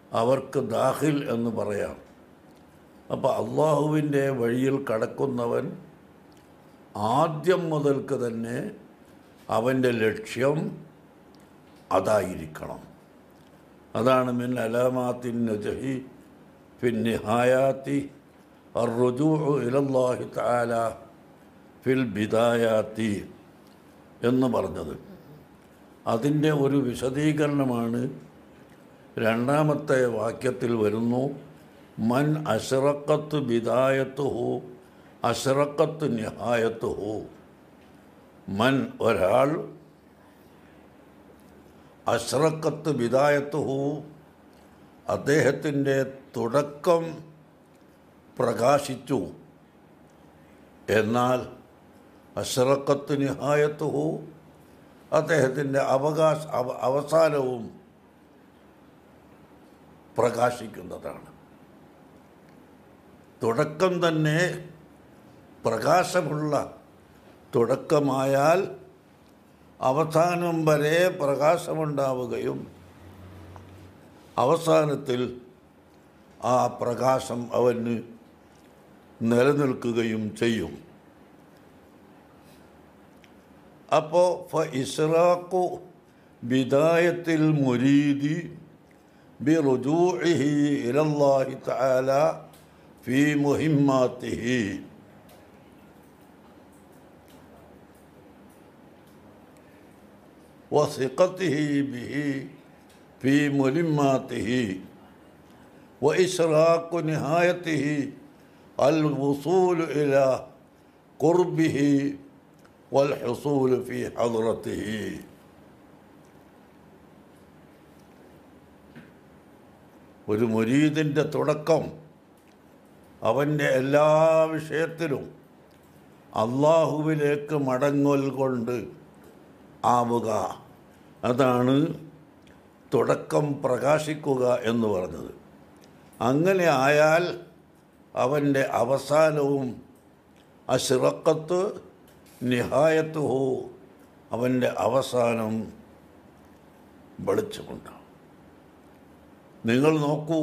അവർക്ക് ദാഹിൽ എന്ന് പറയാം അപ്പോൾ അള്ളാഹുവിൻ്റെ വഴിയിൽ കടക്കുന്നവൻ ആദ്യം മുതൽക്ക് തന്നെ അവൻ്റെ ലക്ഷ്യം അതായിരിക്കണം അതാണ് മിൻ അലാമാത്തിൻ നജഹി ഫിൻ നിഹായാത്തി الرجوع إلى الله تعالى ഫിൽ ബിദായാത്തി എന്ന് പറഞ്ഞത് അതിൻ്റെ ഒരു വിശദീകരണമാണ് രണ്ടാമത്തെ വാക്യത്തിൽ വരുന്നു മൻ അഷറക്കത്ത് ബിദായത്തുഹു അഷറക്കത്ത് നിഹായത്തുഹു മൻ ഒരാൾ അഷ്റക്കത്ത് ബിദായത്തുഹു അദ്ദേഹത്തിൻ്റെ തുടക്കം പ്രകാശിച്ചു എന്നാൽ അഷ്റക്കത്ത് നിഹായത്തുഹു അദ്ദേഹത്തിൻ്റെ അവകാശ അവ അവസാനവും പ്രകാശിക്കുന്നതാണ് തുടക്കം തന്നെ പ്രകാശമുള്ള തുടക്കമായാൽ അവസാനം വരെ പ്രകാശമുണ്ടാവുകയും അവസാനത്തിൽ ആ പ്രകാശം അവന് നിലനിൽക്കുകയും ചെയ്യും അപ്പോൾ ഫ ഇസ്രാഖു ബിദായത്തിൽ മുരീദി ബി റുജൂഇഹി ഇലല്ലാഹി തആല ഫി മുഹിമ്മാത്തിഹി وثقته به في ملماته وإشراق نهايته الوصول إلى قربه والحصول في حضرته ഒരു മുരീദിൻ്റെ തുടക്കം അവൻ്റെ എല്ലാ വിഷയത്തിലും അള്ളാഹുവിലേക്ക് മടങ്ങൽ കൊണ്ട് ആവുക അതാണ് തുടക്കം പ്രകാശിക്കുക എന്ന് പറഞ്ഞത് അങ്ങനെ ആയാൽ അവൻ്റെ അവസാനവും അഷിറക്കത്ത് നിഹായത്തുഹു അവൻ്റെ അവസാനം വെളിച്ചമുണ്ടാവും നിങ്ങൾ നോക്കൂ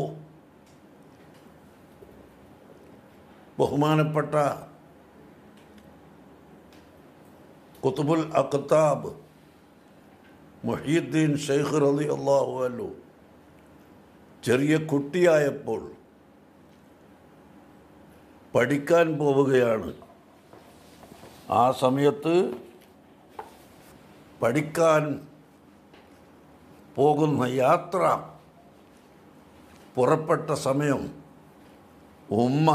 ബഹുമാനപ്പെട്ട കുത്തുബുൽ അഖ്താബ് മൊഹീദ്ദീൻ ഷെയ്ഖ് റലി അള്ളാഹു അല്ലു ചെറിയ കുട്ടിയായപ്പോൾ പഠിക്കാൻ പോവുകയാണ് ആ സമയത്ത് പഠിക്കാൻ പോകുന്ന യാത്ര പുറപ്പെട്ട സമയം ഉമ്മ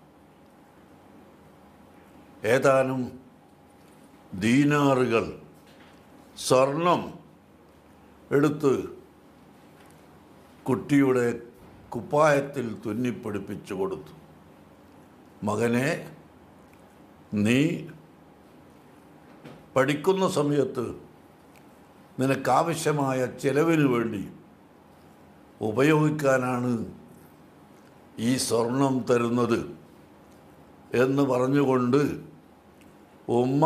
ഏതാനും ദീനാറുകൾ സ്വർണം എടുത്ത് കുട്ടിയുടെ കുപ്പായത്തിൽ തുന്നിപ്പിടിപ്പിച്ചു കൊടുത്തു മകനെ നീ പഠിക്കുന്ന സമയത്ത് നിനക്കാവശ്യമായ ചിലവിന് വേണ്ടി ഉപയോഗിക്കാനാണ് ഈ സ്വർണം തരുന്നത് എന്ന് പറഞ്ഞുകൊണ്ട് ഉമ്മ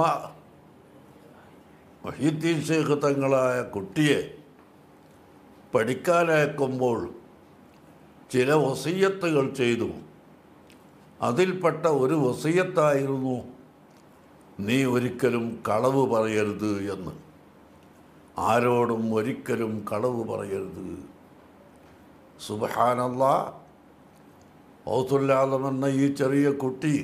മഹീദ്ദീൻ ഷേഖ് തങ്ങളായ കുട്ടിയെ പഠിക്കാനയക്കുമ്പോൾ ചില വസീയത്തുകൾ ചെയ്തു അതിൽപ്പെട്ട ഒരു വസീയത്തായിരുന്നു നീ ഒരിക്കലും കളവ് പറയരുത് എന്ന് ആരോടും ഒരിക്കലും കളവ് പറയരുത് സുബഹാനല്ല ഔസുല്ലാദമെന്ന ഈ ചെറിയ കുട്ടി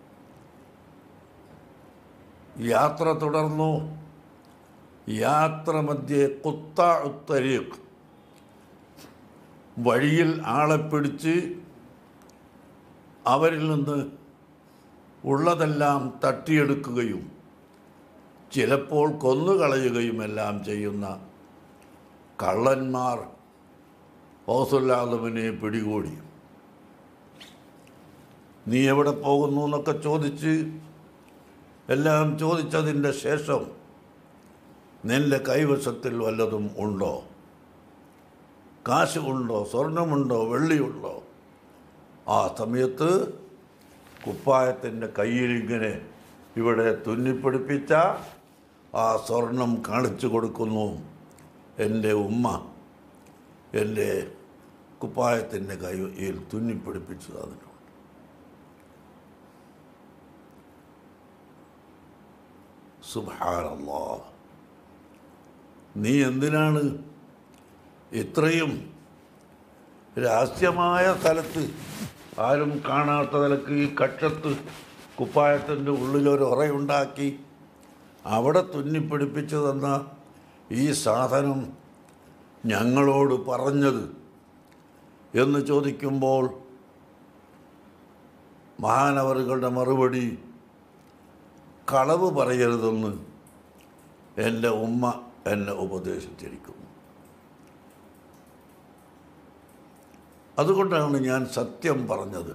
യാത്ര തുടർന്നു യാത്ര മധ്യേ കുത്ത ഉത്തരീഖ് വഴിയിൽ ആളെ പിടിച്ച് അവരിൽ നിന്ന് ഉള്ളതെല്ലാം തട്ടിയെടുക്കുകയും ചിലപ്പോൾ കൊന്നുകളയുകയും എല്ലാം ചെയ്യുന്ന കള്ളന്മാർ ഓസുല്ലാദമിനെ പിടികൂടി നീ എവിടെ പോകുന്നു എന്നൊക്കെ ചോദിച്ച് എല്ലാം ചോദിച്ചതിൻ്റെ ശേഷം നിന്റെ കൈവശത്തിൽ വല്ലതും ഉണ്ടോ കാശ് ഉണ്ടോ സ്വർണമുണ്ടോ വെള്ളിയുണ്ടോ ആ സമയത്ത് കുപ്പായത്തിൻ്റെ കയ്യിലിങ്ങനെ ഇവിടെ തുന്നിപ്പിടിപ്പിച്ച ആ സ്വർണം കാണിച്ചു കൊടുക്കുന്നു എൻ്റെ ഉമ്മ എൻ്റെ കുപ്പായത്തിൻ്റെ കയ്യിൽ തുന്നിപ്പിടിപ്പിച്ചു തന്നിട്ടുണ്ട് സുബാനല്ലാ നീ എന്തിനാണ് ഇത്രയും രഹസ്യമായ സ്ഥലത്ത് ആരും കാണാത്ത നിലക്ക് ഈ കക്ഷത്ത് കുപ്പായത്തിൻ്റെ ഉള്ളിലൊരു ഉറയുണ്ടാക്കി അവിടെ തുന്നിപ്പിടിപ്പിച്ചു തന്ന ഈ സാധനം ഞങ്ങളോട് പറഞ്ഞത് എന്ന് ചോദിക്കുമ്പോൾ മഹാനവറുകളുടെ മറുപടി കളവ് പറയരുതെന്ന് എൻ്റെ ഉമ്മ എന്നെ ഉപദേശിച്ചിരിക്കുന്നു അതുകൊണ്ടാണ് ഞാൻ സത്യം പറഞ്ഞത്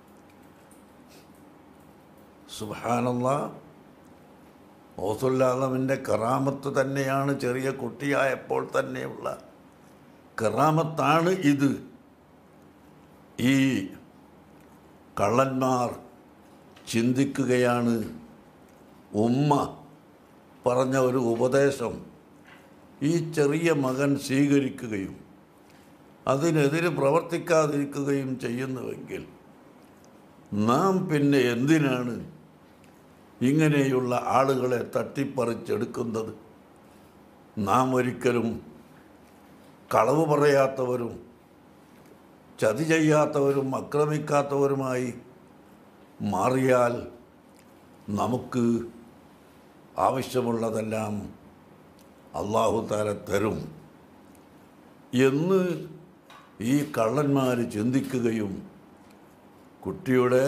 സുബാനല്ല ഓസുല്ലാലമിൻ്റെ കറാമത്ത് തന്നെയാണ് ചെറിയ കുട്ടിയായപ്പോൾ തന്നെയുള്ള കറാമത്താണ് ഇത് ഈ കള്ളന്മാർ ചിന്തിക്കുകയാണ് ഉമ്മ പറഞ്ഞ ഒരു ഉപദേശം ഈ ചെറിയ മകൻ സ്വീകരിക്കുകയും അതിനെതിരെ പ്രവർത്തിക്കാതിരിക്കുകയും ചെയ്യുന്നുവെങ്കിൽ നാം പിന്നെ എന്തിനാണ് ഇങ്ങനെയുള്ള ആളുകളെ തട്ടിപ്പറിച്ചെടുക്കുന്നത് നാം ഒരിക്കലും കളവ് പറയാത്തവരും ചതി ചെയ്യാത്തവരും ആക്രമിക്കാത്തവരുമായി മാറിയാൽ നമുക്ക് ആവശ്യമുള്ളതെല്ലാം അള്ളാഹു താല തരും എന്ന് ഈ കള്ളന്മാർ ചിന്തിക്കുകയും കുട്ടിയുടെ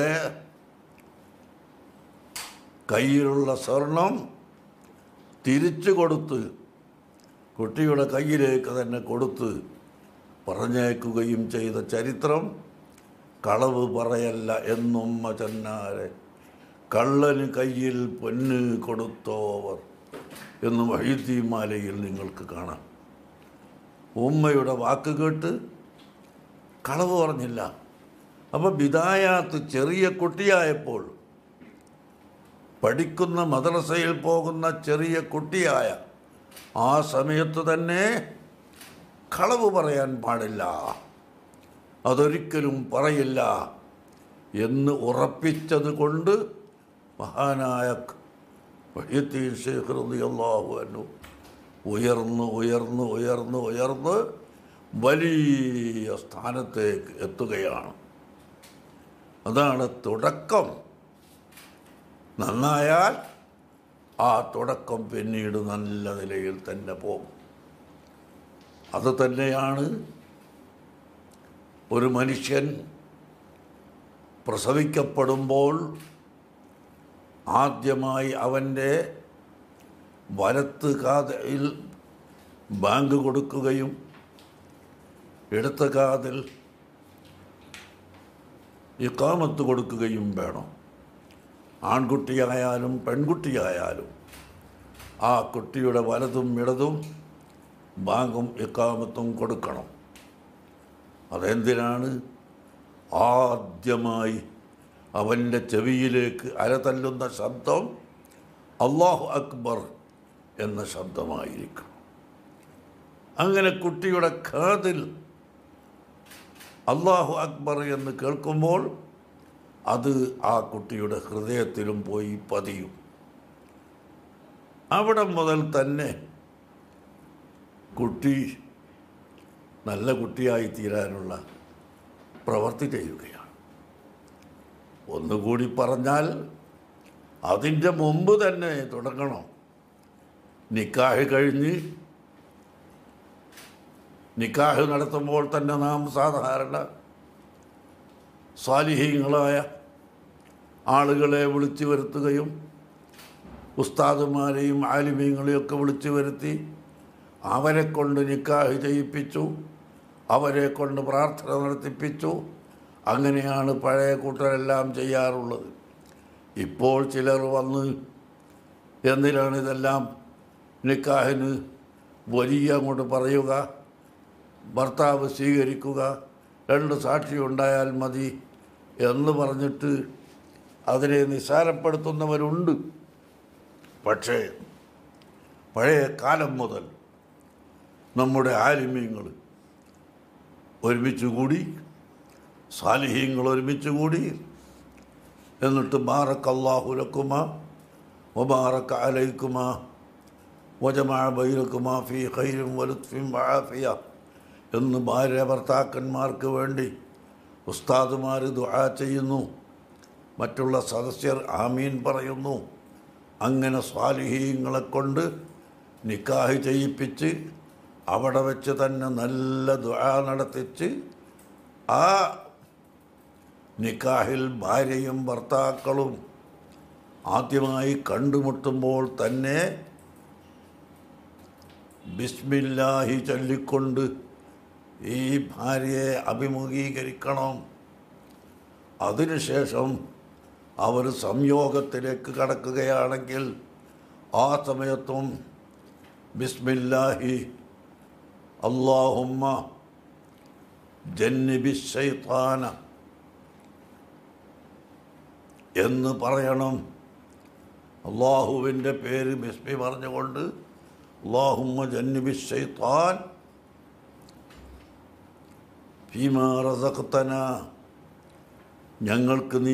കയ്യിലുള്ള സ്വർണം തിരിച്ചു കൊടുത്ത് കുട്ടിയുടെ കയ്യിലേക്ക് തന്നെ കൊടുത്ത് പറഞ്ഞേക്കുകയും ചെയ്ത ചരിത്രം കളവ് പറയല്ല എന്നുമ്മ ചെന്നാരെ കള്ളന് കയ്യിൽ പൊന്ന് കൊടുത്തോവർ എന്ന് വൈദ്യമാലയിൽ നിങ്ങൾക്ക് കാണാം ഉമ്മയുടെ വാക്ക് കേട്ട് കളവ് പറഞ്ഞില്ല അപ്പോൾ ബിദായാത്ത് ചെറിയ കുട്ടിയായപ്പോൾ പഠിക്കുന്ന മദ്രസയിൽ പോകുന്ന ചെറിയ കുട്ടിയായ ആ സമയത്ത് തന്നെ കളവ് പറയാൻ പാടില്ല അതൊരിക്കലും പറയില്ല എന്ന് ഉറപ്പിച്ചത് കൊണ്ട് മഹാനായ വഹ്യത്തീൻ ഷേഖ് റളിയല്ലാഹു അൻഹു ഉയർന്ന് ഉയർന്ന് ഉയർന്ന് ഉയർന്ന് വലിയ സ്ഥാനത്തേക്ക് എത്തുകയാണ് അതാണ് തുടക്കം നന്നായാൽ ആ തുടക്കം പിന്നീട് നല്ല നിലയിൽ തന്നെ പോകും അത് തന്നെയാണ് ഒരു മനുഷ്യൻ പ്രസവിക്കപ്പെടുമ്പോൾ ആദ്യമായി അവൻ്റെ വലത്ത് കാതിൽ ബാങ്ക് കൊടുക്കുകയും ഇടത്ത കാതിൽ ഇക്കാമത്ത് കൊടുക്കുകയും വേണം ആൺകുട്ടിയായാലും പെൺകുട്ടിയായാലും ആ കുട്ടിയുടെ വലതും ഇടതും ബാങ്കും ഇക്കാമത്തും കൊടുക്കണം അതെന്തിനാണ് ആദ്യമായി അവൻ്റെ ചെവിയിലേക്ക് അലതല്ലുന്ന ശബ്ദം അള്ളാഹു അക്ബർ എന്ന ശബ്ദമായിരിക്കണം അങ്ങനെ കുട്ടിയുടെ കാതിൽ അള്ളാഹു അക്ബർ എന്ന് കേൾക്കുമ്പോൾ അത് ആ കുട്ടിയുടെ ഹൃദയത്തിലും പോയി പതിയും അവിടെ മുതൽ തന്നെ കുട്ടി നല്ല കുട്ടിയായി തീരാനുള്ള പ്രവർത്തി ചെയ്യുകയാണ് ഒന്നുകൂടി പറഞ്ഞാൽ അതിൻ്റെ മുമ്പ് തന്നെ തുടങ്ങണം നിക്കാഹ് കഴിഞ്ഞ് നിക്കാഹ് നടത്തുമ്പോൾ തന്നെ നാം സാധാരണ സ്വാലിഹീങ്ങളായ ആളുകളെ വിളിച്ചു വരുത്തുകയും ഉസ്താദുമാരെയും ആലിമീങ്ങളെയൊക്കെ വിളിച്ചു വരുത്തി അവരെ കൊണ്ട് നിക്കാഹ് ചെയ്യിപ്പിച്ചു അവരെ കൊണ്ട് പ്രാർത്ഥന നടത്തിപ്പിച്ചു അങ്ങനെയാണ് പഴയ കൂട്ടരെല്ലാം ചെയ്യാറുള്ളത് ഇപ്പോൾ ചിലർ വന്ന് എന്തിനാണ് ഇതെല്ലാം നിക്കാഹിന് വലിയ അങ്ങോട്ട് പറയുക ഭർത്താവ് സ്വീകരിക്കുക രണ്ട് സാക്ഷി ഉണ്ടായാൽ മതി എന്ന് പറഞ്ഞിട്ട് അതിനെ നിസ്സാരപ്പെടുത്തുന്നവരുണ്ട് പക്ഷേ പഴയ കാലം മുതൽ നമ്മുടെ ആലിമ്യങ്ങൾ ഒരുമിച്ച് കൂടി സാലിഹീങ്ങൾ ഒരുമിച്ച് കൂടി എന്നിട്ട് ബാറക്കല്ലാഹുലക്കുമ വബാറക്ക അലൈക്കുമ വജമാ ബൈനക്കുമ ഫി ഖൈരും വലുത്ഫിം വആഫിയ എന്ന് ഭാര്യ ഭർത്താക്കന്മാർക്ക് വേണ്ടി ഉസ്താദുമാർ ദുആ ചെയ്യുന്നു മറ്റുള്ള സദസ്യർ ആമീൻ പറയുന്നു അങ്ങനെ സ്വാലിഹീങ്ങളെ കൊണ്ട് നിക്കാഹ് ചെയ്യിപ്പിച്ച് അവിടെ വെച്ച് തന്നെ നല്ല ദുആ നടത്തിച്ച് ആ നിക്കാഹിൽ ഭാര്യയും ഭർത്താക്കളും ആദ്യമായി കണ്ടുമുട്ടുമ്പോൾ തന്നെ ബിസ്മില്ലാഹി ചൊല്ലിക്കൊണ്ട് ഈ ഭാര്യയെ അഭിമുഖീകരിക്കണം അതിനുശേഷം അവർ സംയോഗത്തിലേക്ക് കടക്കുകയാണെങ്കിൽ ആ സമയത്തും ബിസ്മില്ലാഹി അള്ളാഹുമ്മ ജന്നിബി ശൈത്താന എന്ന് പറയണം അള്ളാഹുവിൻ്റെ പേര് ബിസ്മി പറഞ്ഞുകൊണ്ട് അള്ളാഹുമ്മ ജന്നിബി ശൈത്താൻ ഫീമാ റസഖ്തന ഞങ്ങൾക്ക് നീ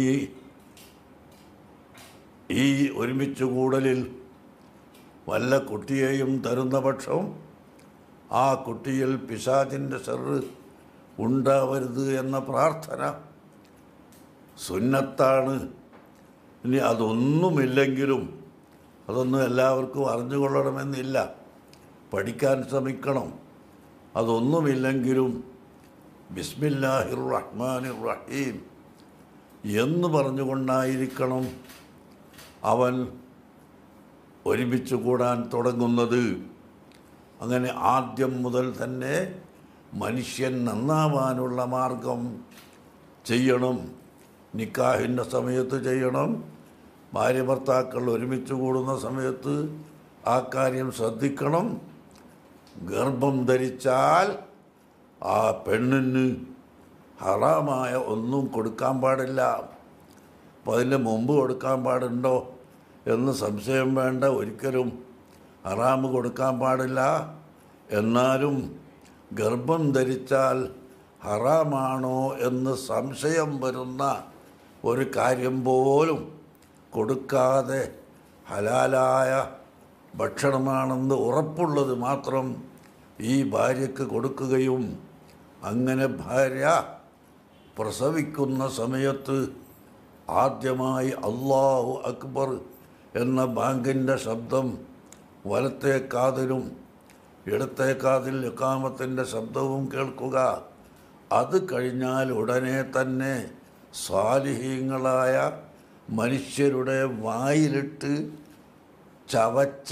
ഈ ഒരുമിച്ച് കൂടലിൽ വല്ല കുട്ടിയെയും തരുന്ന പക്ഷം ആ കുട്ടിയിൽ പിശാചിൻ്റെ ചെറ് ഉണ്ടാവരുത് എന്ന പ്രാർത്ഥന സുന്നത്താണ് ഇനി അതൊന്നുമില്ലെങ്കിലും അതൊന്നും എല്ലാവർക്കും അറിഞ്ഞുകൊള്ളണമെന്നില്ല പഠിക്കാൻ ശ്രമിക്കണം അതൊന്നുമില്ലെങ്കിലും ബിസ്മില്ലാഹിർ റഹ്മാനിർ റഹീം എന്ന് പറഞ്ഞുകൊണ്ടായിരിക്കണം അവൻ ഒരുമിച്ച് കൂടാൻ തുടങ്ങുന്നത് അങ്ങനെ ആദ്യം മുതൽ തന്നെ മനുഷ്യൻ നന്നാവാനുള്ള മാർഗം ചെയ്യണം നിക്കാഹിൻ്റെ സമയത്ത് ചെയ്യണം ഭാര്യ ഭർത്താക്കൾ ഒരുമിച്ച് കൂടുന്ന സമയത്ത് ആ കാര്യം ശ്രദ്ധിക്കണം ഗർഭം ധരിച്ചാൽ ആ പെണ്ണിന് ഹറാമായ ഒന്നും കൊടുക്കാൻ പാടില്ല അപ്പം അതിൻ്റെ മുമ്പ് കൊടുക്കാൻ പാടുണ്ടോ എന്ന് സംശയം വേണ്ട ഒരിക്കലും ഹറാമ് കൊടുക്കാൻ പാടില്ല എന്നാലും ഗർഭം ധരിച്ചാൽ ഹറാമാണോ എന്ന് സംശയം വരുന്ന ഒരു കാര്യം പോലും കൊടുക്കാതെ ഹലാലായ ഭക്ഷണമാണെന്ന് ഉറപ്പുള്ളത് മാത്രം ഈ ഭാര്യയ്ക്ക് കൊടുക്കുകയും അങ്ങനെ ഭാര്യ പ്രസവിക്കുന്ന സമയത്ത് ആദ്യമായി അള്ളാഹു അക്ബർ എന്ന ബാങ്കിൻ്റെ ശബ്ദം വലത്തെ കാതിലും ഇടത്തെ കാതിൽ ഇക്കാമത്തിൻ്റെ ശബ്ദവും കേൾക്കുക അത് കഴിഞ്ഞാൽ ഉടനെ തന്നെ സ്വാലിഹീങ്ങളായ മനുഷ്യരുടെ വായിലിട്ട് ചവച്ച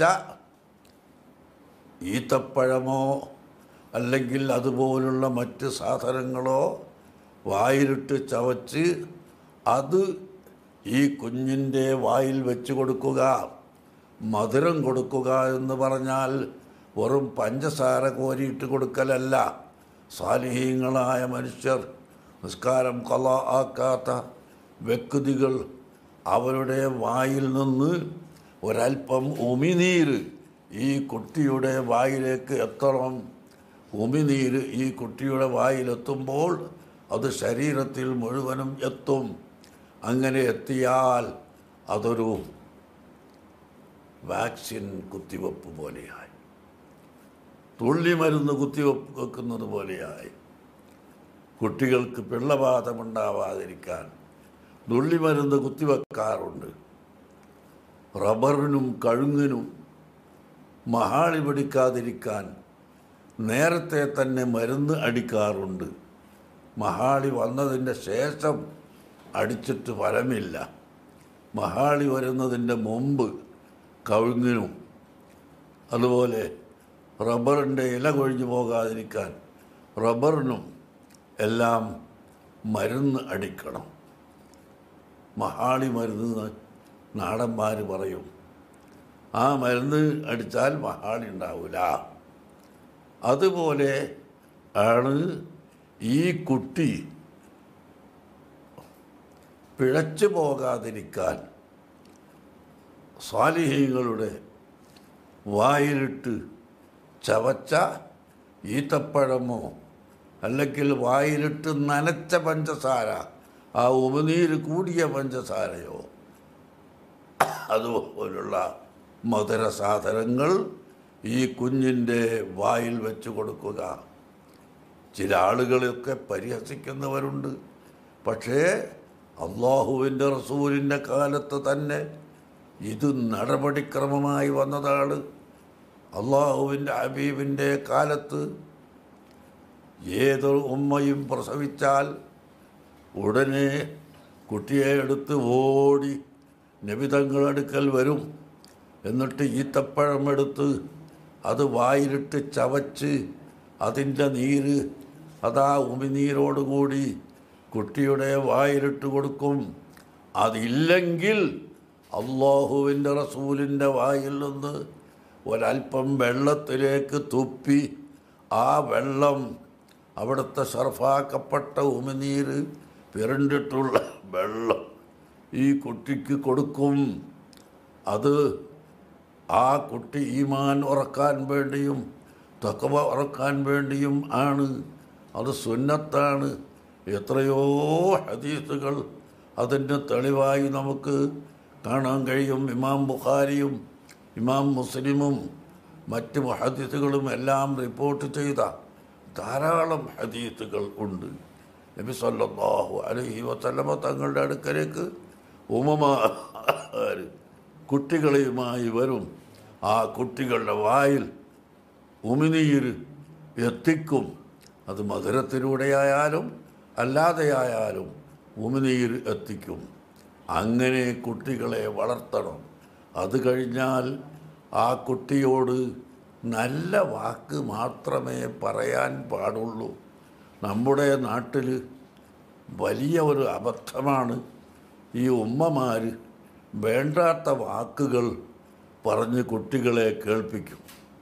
ഈത്തപ്പഴമോ അല്ലെങ്കിൽ അതുപോലുള്ള മറ്റ് സാധനങ്ങളോ വായിലിട്ട് ചവച്ച് അത് ഈ കുഞ്ഞിൻ്റെ വായിൽ വെച്ച് കൊടുക്കുക മധുരം കൊടുക്കുക എന്ന് പറഞ്ഞാൽ വെറും പഞ്ചസാര കോരിയിട്ട് കൊടുക്കലല്ല സാലിഹീങ്ങളായ മനുഷ്യർ നിസ്കാരം കൊല ആക്കാത്ത വ്യക്തികൾ അവരുടെ വായിൽ നിന്ന് ഒരൽപ്പം ഉമിനീര് ഈ കുട്ടിയുടെ വായിലേക്ക് എത്തണം ഉമിനീര് ഈ കുട്ടിയുടെ വായിലെത്തുമ്പോൾ അത് ശരീരത്തിൽ മുഴുവനും എത്തും അങ്ങനെ എത്തിയാൽ അതൊരു വാക്സിൻ കുത്തിവെപ്പ് പോലെയായി തുള്ളിമരുന്ന് കുത്തിവെപ്പ് വെക്കുന്നത് പോലെയായി കുട്ടികൾക്ക് പിള്ളപാതമുണ്ടാവാതിരിക്കാൻ തുള്ളിമരുന്ന് കുത്തിവെക്കാറുണ്ട് റബ്ബറിനും കഴുങ്ങിനും മഹാളി പിടിക്കാതിരിക്കാൻ നേരത്തെ തന്നെ മരുന്ന് അടിക്കാറുണ്ട് മഹാളി വന്നതിൻ്റെ ശേഷം അടിച്ചിട്ട് ഫലമില്ല മഹാളി വരുന്നതിൻ്റെ മുമ്പ് കഴുങ്ങിനും അതുപോലെ റബ്ബറിൻ്റെ ഇല കൊഴിഞ്ഞു പോകാതിരിക്കാൻ റബ്ബറിനും എല്ലാം മരുന്ന് അടിക്കണം മഹാളി മരുന്ന് നാടന്മാർ പറയും ആ മരുന്ന് അടിച്ചാൽ മഹാളി ഉണ്ടാവില്ല അതുപോലെ ആണ് ഈ കുട്ടി പിഴച്ചു പോകാതിരിക്കാൻ സ്വാലിഹീങ്ങളുടെ വായിലിട്ട് ചവച്ച ഈത്തപ്പഴമോ അല്ലെങ്കിൽ വായിലിട്ട് നനച്ച പഞ്ചസാര ആ ഉമിനീര് കൂടിയ പഞ്ചസാരയോ അതുപോലുള്ള മധുര സാധനങ്ങൾ ഈ കുഞ്ഞിൻ്റെ വായിൽ വെച്ച് കൊടുക്കുക ചില ആളുകളൊക്കെ പരിഹസിക്കുന്നവരുണ്ട് പക്ഷേ അള്ളാഹുവിൻ്റെ റസൂലിൻ്റെ കാലത്ത് തന്നെ ഇത് നടപടിക്രമമായി വന്നതാണ് അള്ളാഹുവിൻ്റെ ഹബീബിൻ്റെ കാലത്ത് ഏതൊരു ഉമ്മയും പ്രസവിച്ചാൽ ഉടനെ കുട്ടിയെ എടുത്ത് ഓടി നബിതങ്ങളടുക്കൽ വരും എന്നിട്ട് ഈത്തപ്പഴം എടുത്ത് അത് വായിലിട്ട് ചവച്ച് അതിൻ്റെ നീര് അതാ ഉമിനീരോടുകൂടി കുട്ടിയുടെ വായിലിട്ട് കൊടുക്കും അതില്ലെങ്കിൽ അള്ളാഹുവിൻ്റെ റസൂലിൻ്റെ വായിൽ നിന്ന് ഒരല്പം വെള്ളത്തിലേക്ക് തുപ്പി ആ വെള്ളം അവിടുത്തെ സർഫാക്കപ്പെട്ട ഉമിനീര് പിരണ്ടിട്ടുള്ള വെള്ളം ഈ കുട്ടിക്ക് കൊടുക്കും അത് ആ കുട്ടി ഈമാൻ ഉറക്കാൻ വേണ്ടിയും തക്കവ ഉറക്കാൻ വേണ്ടിയും ആണ് അത് സുന്നത്താണ് എത്രയോ ഹദീസുകൾ അതിൻ്റെ തെളിവായി നമുക്ക് കാണാൻ കഴിയും ഇമാം ബുഖാരിയും ഇമാം മുസ്ലിമും മറ്റ് ഹദീസുകളും എല്ലാം റിപ്പോർട്ട് ചെയ്ത ധാരാളം ഹദീസുകൾ ഉണ്ട് നബി സല്ലല്ലാഹു അലൈഹി വസല്ലമ തങ്ങളുടെ അടുക്കലേക്ക് ഉമ്മമാർ കുട്ടികളുമായി വരും ആ കുട്ടികളുടെ വായിൽ ഉമിനീര് എത്തിക്കും അത് മധുരത്തിലൂടെയായാലും അല്ലാതെയായാലും ഉമിനീര് എത്തിക്കും അങ്ങനെ കുട്ടികളെ വളർത്തണം അത് കഴിഞ്ഞാൽ ആ കുട്ടിയോട് നല്ല വാക്ക് മാത്രമേ പറയാൻ പാടുള്ളൂ നമ്മുടെ നാട്ടിൽ വലിയ ഒരു അബദ്ധമാണ് ഈ ഉമ്മമാർ വേണ്ടാത്ത വാക്കുകൾ പറഞ്ഞ് കുട്ടികളെ കേൾപ്പിക്കും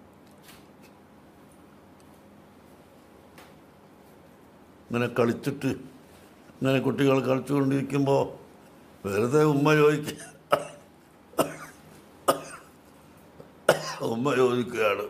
ഇങ്ങനെ കളിച്ചിട്ട് ഇങ്ങനെ കുട്ടികൾ കളിച്ചുകൊണ്ടിരിക്കുമ്പോൾ വെറുതെ ഉമ്മ ചോദിക്കുക ഉമ്മ ചോദിക്കുകയാണ്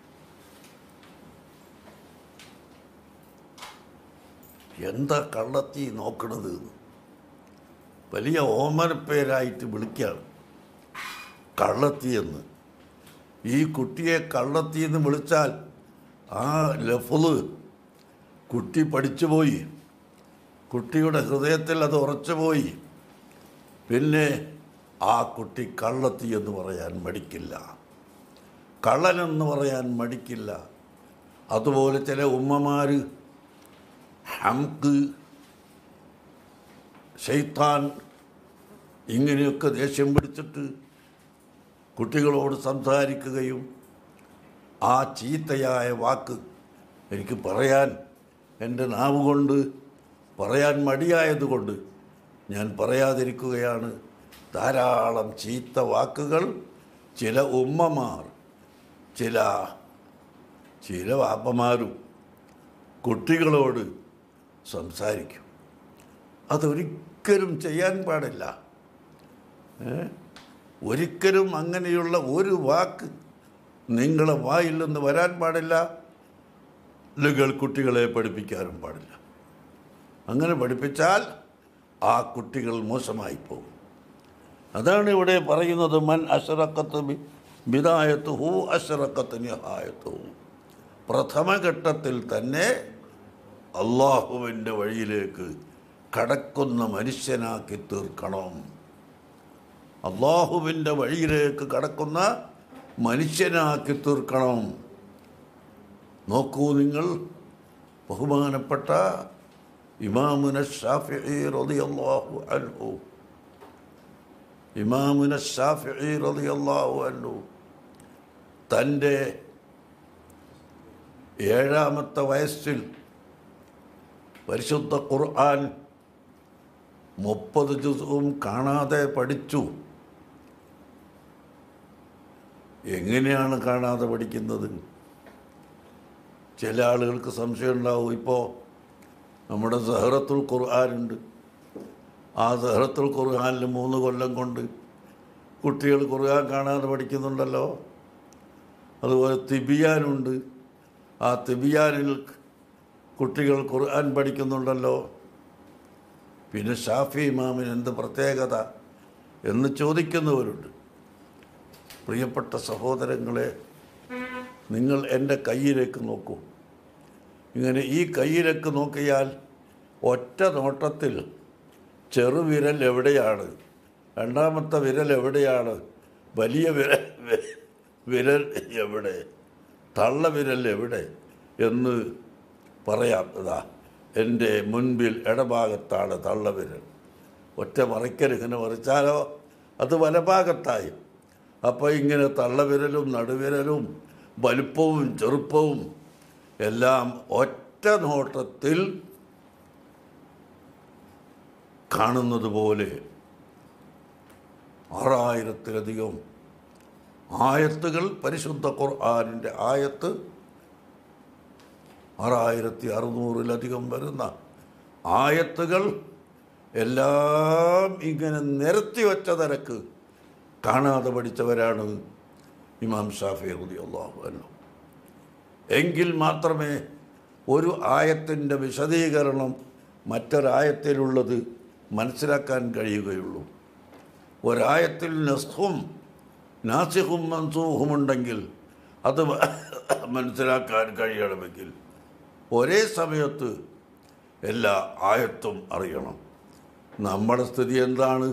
എന്താ കള്ളത്തി നോക്കണത് എന്ന് വലിയ ഓമനപ്പേരായിട്ട് വിളിക്കുകയാണ് കള്ളത്തി എന്ന് ഈ കുട്ടിയെ കള്ളത്തി എന്ന് വിളിച്ചാൽ ആ ലഫുള് കുട്ടി പഠിച്ചുപോയി കുട്ടിയുടെ ഹൃദയത്തിൽ അത് ഉറച്ചുപോയി പിന്നെ ആ കുട്ടി കള്ളത്തി എന്ന് പറയാൻ മടിക്കില്ല കള്ളനെന്ന് പറയാൻ മടിക്കില്ല അതുപോലെ ചില ഉമ്മമാർ ഹംക്ക് ഷെയ്ത്താൻ ഇങ്ങനെയൊക്കെ ദേഷ്യം പിടിച്ചിട്ട് കുട്ടികളോട് സംസാരിക്കുകയും ആ ചീത്തയായ വാക്ക് എനിക്ക് പറയാൻ എൻ്റെ നാവ് കൊണ്ട് പറയാൻ മടിയായതുകൊണ്ട് ഞാൻ പറയാതിരിക്കുകയാണ് ധാരാളം ചീത്ത വാക്കുകൾ ചില ഉമ്മമാർ ചില ചില വാപ്പമാരും കുട്ടികളോട് സംസാരിക്കും അതൊരിക്കലും ചെയ്യാൻ പാടില്ല ഏ? ഒരിക്കലും അങ്ങനെയുള്ള ഒരു വാക്ക് നിങ്ങളെ വായിൽ നിന്ന് വരാൻ പാടില്ല അല്ലെങ്കിൽ കുട്ടികളെ പഠിപ്പിക്കാനും പാടില്ല അങ്ങനെ പഠിപ്പിച്ചാൽ ആ കുട്ടികൾ മോശമായി പോകും അതാണ് ഇവിടെ പറയുന്നത് മൻ അഷറക്കത്ത് ബിദായത്ത് ഹൂ അഷറക്കത്ത് നിഹായത്ത് ഹൂ പ്രഥമഘട്ടത്തിൽ തന്നെ അള്ളാഹുവിൻ്റെ വഴിയിലേക്ക് കടക്കുന്ന മനുഷ്യനാക്കി തീർക്കണം അള്ളാഹുവിൻ്റെ വഴിയിലേക്ക് കടക്കുന്ന മനുഷ്യനാക്കി തീർക്കണം നോക്കൂ നിങ്ങൾ ബഹുമാനപ്പെട്ട ഇമാമുന ഷാഫിഈ റളിയല്ലാഹു അൻഹു ഇമാമുന ഷാഫിഈ റളിയല്ലാഹു അൻഹു തൻ്റെ ഏഴാമത്തെ വയസ്സിൽ പരിശുദ്ധ ഖുർആൻ മുപ്പത് ജുസും കാണാതെ പഠിച്ചു എങ്ങനെയാണ് കാണാതെ പഠിക്കുന്നത് ചില ആളുകൾക്ക് സംശയം ഉണ്ടാവും ഇപ്പോൾ നമ്മുടെ സഹറത്തുൽ ഖുർആാനുണ്ട് ആ സഹറത്തുൽ ഖുർആാനിൽ മൂന്ന് കൊല്ലം കൊണ്ട് കുട്ടികൾ ഖുർആൻ കാണാതെ പഠിക്കുന്നുണ്ടല്ലോ അതുപോലെ തിബിയാനുണ്ട് ആ തിബിയാനിൽ കുട്ടികൾ ഖുർആൻ പഠിക്കുന്നുണ്ടല്ലോ പിന്നെ ഷാഫി ഇമാമിന് എന്ത് പ്രത്യേകത എന്ന് ചോദിക്കുന്നവരുണ്ട് പ്രിയപ്പെട്ട സഹോദരങ്ങളെ നിങ്ങൾ എൻ്റെ കയ്യിലേക്ക് നോക്കൂ ഇങ്ങനെ ഈ കയ്യിലേക്ക് നോക്കിയാൽ ഒറ്റ നോട്ടത്തിൽ ചെറുവിരൽ എവിടെയാണ് രണ്ടാമത്തെ വിരൽ എവിടെയാണ് വലിയ വിരൽ വിരൽ എവിടെ തള്ളവിരൽ എവിടെ എന്ന് പറയാം ഇതാ എൻ്റെ മുൻപിൽ ഇടഭാഗത്താണ് തള്ളവിരൽ ഒറ്റ മറിക്കൽ ഇങ്ങനെ മറിച്ചാലോ അത് വലഭാഗത്തായി അപ്പോൾ ഇങ്ങനെ തള്ളവിരലും നടുവിരലും വലുപ്പവും ചെറുപ്പവും എല്ലാം ഒറ്റ നോട്ടത്തിൽ കാണുന്നത് പോലെ ആറായിരത്തിലധികം ആയത്തുകൾ പരിശുദ്ധ ഖുർആാനിൻ്റെ ആയത്ത് ആറായിരത്തി അറുന്നൂറിലധികം വരുന്ന ആയത്തുകൾ എല്ലാം ഇങ്ങനെ നിരത്തി വച്ച നിരക്ക് കാണാതെ പഠിച്ചവരാണ് ഇമാം ഷാഫി റതി അള്ളാഹു അല്ലോ എങ്കിൽ മാത്രമേ ഒരു ആയത്തിൻ്റെ വിശദീകരണം മറ്റൊരായത്തിലുള്ളത് മനസ്സിലാക്കാൻ കഴിയുകയുള്ളൂ ഒരായത്തിൽ നസ്ഹും നാസിഹും മൻസൂഹും ഉണ്ടെങ്കിൽ അത് മനസ്സിലാക്കാൻ കഴിയണമെങ്കിൽ ഒരേ സമയത്ത് എല്ലാ ആയത്തും അറിയണം നമ്മുടെ സ്ഥിതി എന്താണ്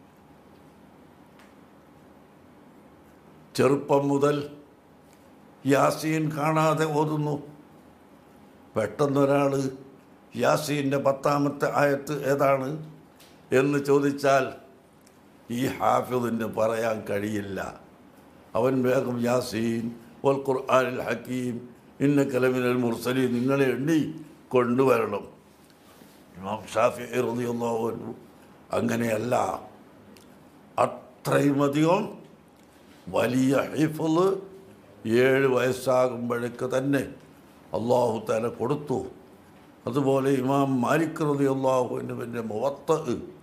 ചെറുപ്പം മുതൽ യാസീൻ കാണാതെ ഓതുന്നു പെട്ടെന്നൊരാൾ യാസീൻ്റെ പത്താമത്തെ ആയത്ത് ഏതാണ് എന്ന് ചോദിച്ചാൽ ഈ ഹാഫിദിന് പറയാൻ കഴിയില്ല അവൻ വേഗം യാസീൻ വൽ ഖുർആനിൽ ഹക്കീം ഇന്ന കലമിനൽ മുർസലി നിങ്ങളെ എണ്ണി കൊണ്ടുവരണം ഇമാം ഷാഫി റളിയല്ലാഹു അൻഹു അങ്ങനെയല്ല അത്രയും അധികം വലിയ ഹിഫുള് ഏഴ് വയസ്സാകുമ്പോഴേക്ക് തന്നെ അള്ളാഹു തല കൊടുത്തു അതുപോലെ ഇമാം മാലിക് റതി അള്ളാഹുവിൻ്റെ മുവത്ത്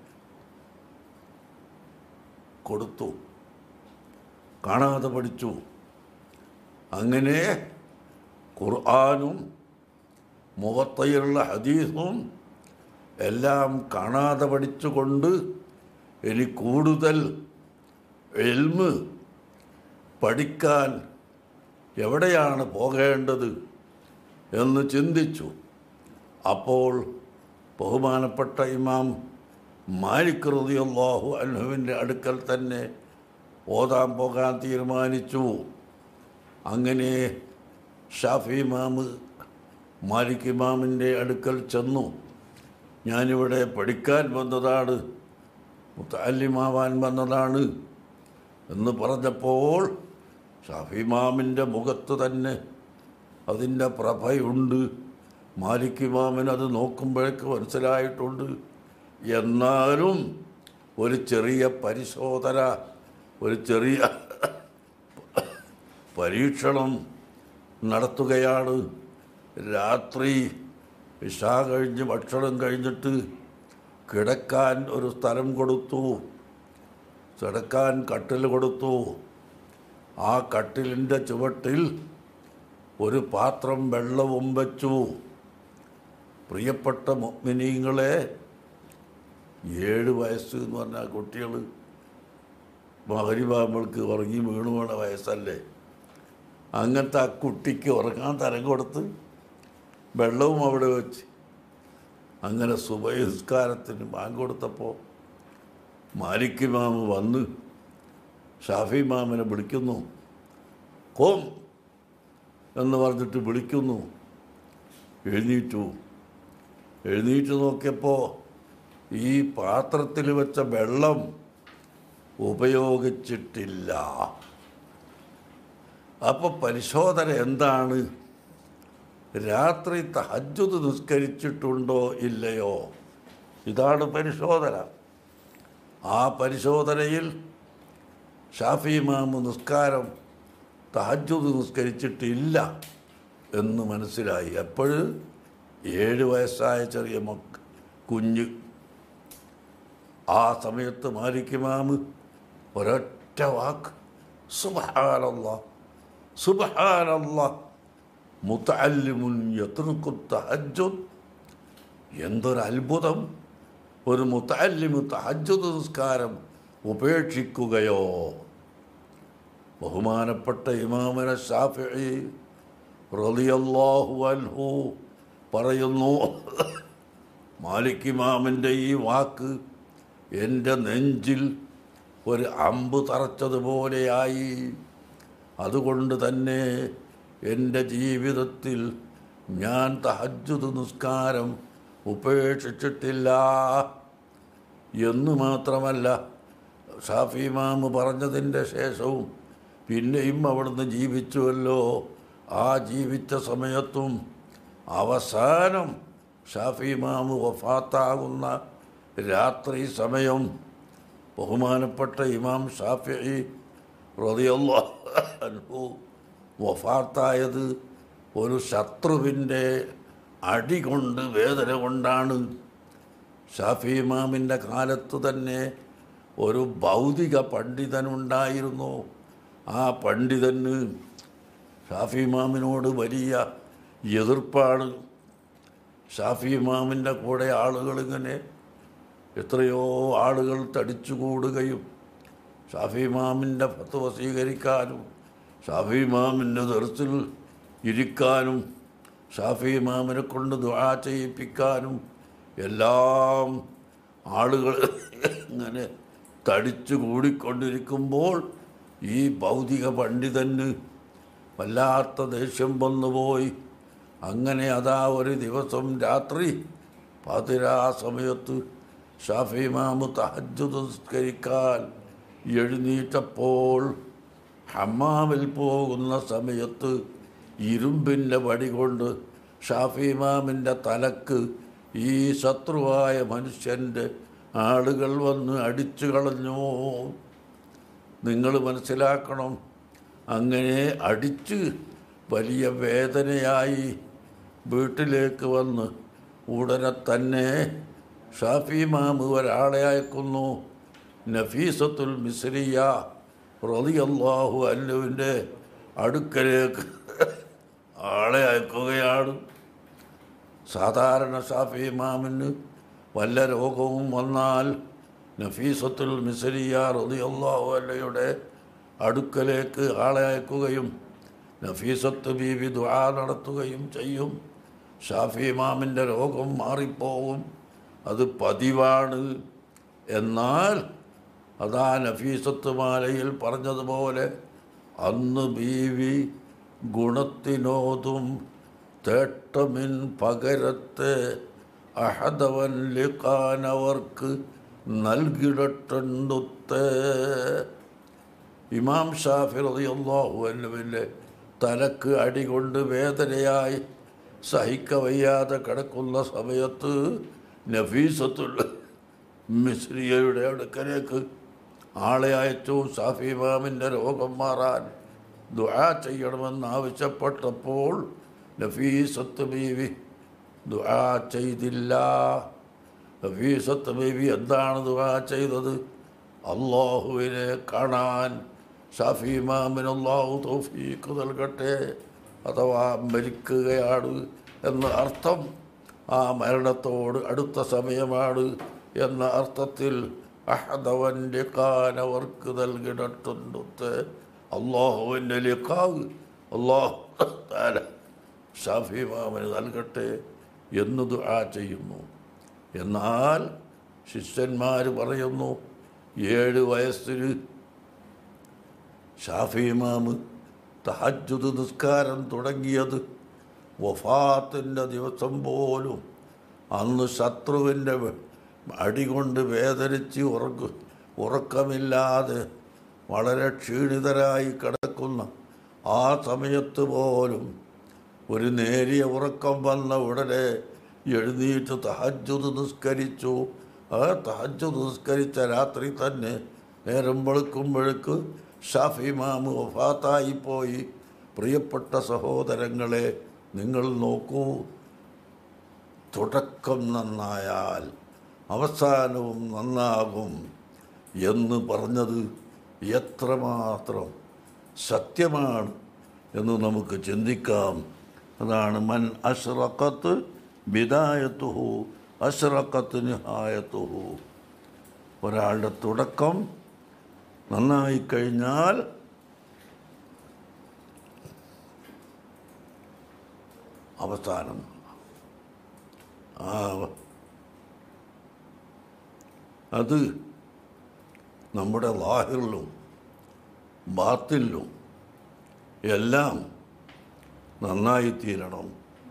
കൊടുത്തു കാണാതെ പഠിച്ചു അങ്ങനെ ഖുർആാനും മുവത്തയിലുള്ള ഹദീസും എല്ലാം കാണാതെ പഠിച്ചുകൊണ്ട് ഇനി കൂടുതൽ എൽമ് പഠിക്കാൻ എവിടെയാണ് പോകേണ്ടത് എന്ന് ചിന്തിച്ചു അപ്പോൾ ബഹുമാനപ്പെട്ട ഇമാം മാലിക് റളിയല്ലാഹു അൻഹുവിൻ്റെ അടുക്കൽ തന്നെ ഓതാൻ പോകാൻ തീരുമാനിച്ചു അങ്ങനെ ഷാഫി ഇമാമ് മാലിക് ഇമാമിൻ്റെ അടുക്കൽ ചെന്നു ഞാനിവിടെ പഠിക്കാൻ വന്നതാണ് മുത്തല്ലിമാവാൻ വന്നതാണ് എന്ന് പറഞ്ഞപ്പോൾ ഷാഫി ഇമാമിൻ്റെ മുഖത്ത് തന്നെ അതിൻ്റെ പ്രഭയുണ്ട് മാലിക് ഇമാമിന് അത് നോക്കുമ്പോഴേക്ക് മനസ്സിലായിട്ടുണ്ട് എന്നാലും ഒരു ചെറിയ പരിശോധന ഒരു ചെറിയ പരീക്ഷണം നടത്തുകയാണ് രാത്രി ഇഷാ കഴിഞ്ഞ് ഭക്ഷണം കഴിഞ്ഞിട്ട് കിടക്കാൻ ഒരു സ്ഥലം കൊടുത്തു കിടക്കാൻ കട്ടിൽ കൊടുത്തു ആ കട്ടിലിൻ്റെ ചുവട്ടിൽ ഒരു പാത്രം വെള്ളവും വച്ചു പ്രിയപ്പെട്ട മിനിങ്ങളെ ഏഴ് വയസ്സ് എന്ന് പറഞ്ഞാൽ കുട്ടികൾ മകരിബാമ്പൾക്ക് ഉറങ്ങി വീണു വീണ വയസ്സല്ലേ അങ്ങനത്തെ ആ കുട്ടിക്ക് ഉറങ്ങാൻ തരം കൊടുത്ത് വെള്ളവും അവിടെ വെച്ച് അങ്ങനെ സുബഹിസ്കാരത്തിന് ബാങ്ക് കൊടുത്തപ്പോൾ മാലിക് മാമ് വന്ന് ഷാഫി മാമിനെ വിളിക്കുന്നു കോം എന്ന് പറഞ്ഞിട്ട് വിളിക്കുന്നു എഴുന്നേറ്റു എഴുന്നേറ്റ് നോക്കിയപ്പോൾ ഈ പാത്രത്തിൽ വെച്ച വെള്ളം ഉപയോഗിച്ചിട്ടില്ല അപ്പോൾ പരിശോധന എന്താണ് രാത്രി തഹജ്ജുദ് നിസ്കരിച്ചിട്ടുണ്ടോ ഇല്ലയോ ഇതാണ് പരിശോധന ആ പരിശോധനയിൽ ഷാഫി ഇമാമ് നിസ്കാരം തഹജ്ജുദ് നിസ്കരിച്ചിട്ടില്ല എന്ന് മനസ്സിലായി അപ്പോൾ ഏഴ് വയസ്സായ ചെറിയ മക്ക കുഞ്ഞ് ആ സമയത്ത് മാലിക് ഇമാമ് ഒരൊറ്റ വാക്ക് സുബഹാനല്ല സുബഹാനല്ല മുത്തല്ലിമുൻ യത്രുക്കു തഹജ്ജുദ് എന്തൊരു അത്ഭുതം ഒരു മുത്തല്ലിമു തഹജ്ജുദ് നിസ്കാരം ഉപേക്ഷിക്കുകയോ ബഹുമാനപ്പെട്ട ഇമാമിന ഷാഫിഈ റളിയല്ലാഹു അൻഹു പറയുന്നു മാലിക് ഇമാമിൻ്റെ ഈ വാക്ക് എൻ്റെ നെഞ്ചിൽ ഒരു അമ്പ് തറച്ചതുപോലെയായി അതുകൊണ്ട് തന്നെ എൻ്റെ ജീവിതത്തിൽ ഞാൻ തഹജ്ജുദ് നിസ്കാരം ഉപേക്ഷിച്ചിട്ടില്ല എന്ന് മാത്രമല്ല ഷാഫി ഇമാമ് പറഞ്ഞതിൻ്റെ ശേഷവും പിന്നെയും അവിടുന്ന് ജീവിച്ചുവല്ലോ ആ ജീവിച്ച സമയത്തും അവസാനം ഷാഫി ഇമാമ് വഫാത്താകുന്ന രാത്രി സമയം ബഹുമാനപ്പെട്ട ഇമാം ഷാഫി റളിയല്ലാഹു അൻഹു വഫാത്തായത് ഒരു ശത്രുവിൻ്റെ അടി കൊണ്ട് വേദന കൊണ്ടാണ് ഷാഫി ഇമാമിൻ്റെ കാലത്ത് തന്നെ ഒരു ഭൗതിക പണ്ഡിതനുണ്ടായിരുന്നു ആ പണ്ഡിതന് ഷാഫി ഇമാമിനോട് വലിയ എതിർപ്പാണ് ഷാഫി ഇമാമിൻ്റെ കൂടെ ആളുകൾ ഇങ്ങനെ എത്രയോ ആളുകൾ തടിച്ചുകൂടുകയും ഷാഫി ഇമാമിൻ്റെ ഫത്വ സ്വീകരിക്കാനും ഷാഫി ഇമാമിൻ്റെ ദർസിൽ ഇരിക്കാനും ഷാഫി ഇമാമിനെ കൊണ്ട് ദുആ ചെയ്യിപ്പിക്കാനും എല്ലാം ആളുകൾ ഇങ്ങനെ തടിച്ചു കൂടിക്കൊണ്ടിരിക്കുമ്പോൾ ഈ ഭൗതിക പണ്ഡിതന് വല്ലാത്ത ദേഷ്യം വന്നുപോയി അങ്ങനെ അതാ ഒരു ദിവസം രാത്രി പതിരാ സമയത്ത് ഷാഫി ഇമാമ് തഹജ്ജുദ് നിസ്കരിക്കാൻ എഴുന്നേറ്റപ്പോൾ ഹമ്മാമിൽ പോകുന്ന സമയത്ത് ഇരുമ്പിൻ്റെ വടി കൊണ്ട് ഷാഫി ഇമാമിൻ്റെ തലക്ക് ഈ ശത്രുവായ മനുഷ്യൻ്റെ ആളുകൾ വന്ന് അടിച്ചു കളഞ്ഞു നിങ്ങൾ മനസ്സിലാക്കണം അങ്ങനെ അടിച്ച് വലിയ വേദനയായി വീട്ടിലേക്ക് വന്ന് ഉടനെ തന്നെ ഷാഫി മാമ് ഒരാളെ അയക്കുന്നു നഫീസത്തുൽ മിസ്രിയ റളിയല്ലാഹു അല്ലുവിൻ്റെ അടുക്കലേക്ക് ആളെ അയക്കുകയാണ് സാധാരണ ഷാഫി ഇമാമിന് വല്ല രോഗവും വന്നാൽ നഫീസത്തുൽ മിസരിയ റളിയല്ലാഹു അല്ലയുടെ അടുക്കലേക്ക് ആളെ അയക്കുകയും നഫീസത്ത് ബീവി ദുആ നടത്തുകയും ചെയ്യും ഷാഫി ഇമാമിൻ്റെ രോഗം മാറിപ്പോവും അത് പതിവാണ് എന്നാൽ അതാ നഫീസത്ത് മാലയിൽ പറഞ്ഞതുപോലെ അന്ന് ബീവി ഗുണത്തിനോതും തേട്ടമിൻ പകരത്തെ അഹദവൻ ലിഖാനവർക്ക് നൽകിടട്ടുണ്ടുത്തേ ഇമാം ഷാഫി റളിയല്ലാഹു അൻഹുവിൻ്റെ തലക്ക് അടികൊണ്ട് വേദനയായി സഹിക്കവയ്യാതെ കിടക്കുന്ന സമയത്ത് നഫീസത്തുൽ മിസ്രിയയുടെ അടുക്കലേക്ക് ആളെ അയച്ചു ഷാഫി ഇമാമിൻ്റെ രോഗം മാറാൻ ദുആ ചെയ്യണമെന്ന് ആവശ്യപ്പെട്ടപ്പോൾ നഫീസത്ത് ബീവി ദുആ ചെയ്തില്ല നഫീസത്ത് ബീവി എന്താണ് ദുആ ചെയ്തത് അള്ളാഹുവിനെ കാണാൻ ഷാഫി ഇമാമിന് അള്ളാഹു തൗഫീഖ് നൽകട്ടെ അഥവാ മരിക്കുകയാണ് എന്ന അർത്ഥം ആ മരണത്തോട് അടുത്ത സമയമാണ് എന്ന അർത്ഥത്തിൽ അഹദവൻ്റെ കാനവർക്ക് നൽകിടട്ടുണ്ട് അള്ളാഹുവിൻ്റെ ലിഖാവ് അള്ളാഹു താല ഷാഫി മാമന് നൽകട്ടെ എന്ന് ദുആ ചെയ്യുന്നു എന്നാൽ ശിഷ്യന്മാർ പറയുന്നു ഏഴ് വയസ്സിൽ ഷാഫി ഇമാമ് തഹജ്ജുദ് നിസ്കാരം തുടങ്ങിയത് വഫാത്തിൻ്റെ ദിവസം പോലും അന്ന് ശത്രുവിൻ്റെ അടികൊണ്ട് വേദനിച്ച് ഉറക്കു ഉറക്കമില്ലാതെ വളരെ ക്ഷീണിതരായി കിടക്കുന്ന ആ സമയത്ത് പോലും ഒരു നേരിയ ഉറക്കം വന്ന ഉടനെ എഴുന്നേറ്റ് തഹജ്ജുദ് നിസ്കരിച്ചു ആ തഹജ്ജുദ് നിസ്കരിച്ച രാത്രി തന്നെ നേരം വെളുക്കുമ്പോഴേക്ക് ഷാഫി മാമ് വഫാത്തായിപ്പോയി പ്രിയപ്പെട്ട സഹോദരങ്ങളെ നിങ്ങൾ നോക്കൂ തുടക്കം നന്നായാൽ അവസാനവും നന്നാകും എന്ന് പറഞ്ഞത് എത്രമാത്രം സത്യമാണ് എന്ന് നമുക്ക് ചിന്തിക്കാം അതാണ് മൻ അഷ്റഖത്ത് ബിദായത്തുഹു അഷ്റഖത്ത് നിഹായത്തുഹു ഒരാളുടെ തുടക്കം നന്നായി കഴിഞ്ഞാൽ അവസാനം ആ അത് നമ്മുടെ ലാഹിറിലും ബാത്തിലും എല്ലാം നന്നായി തീരണം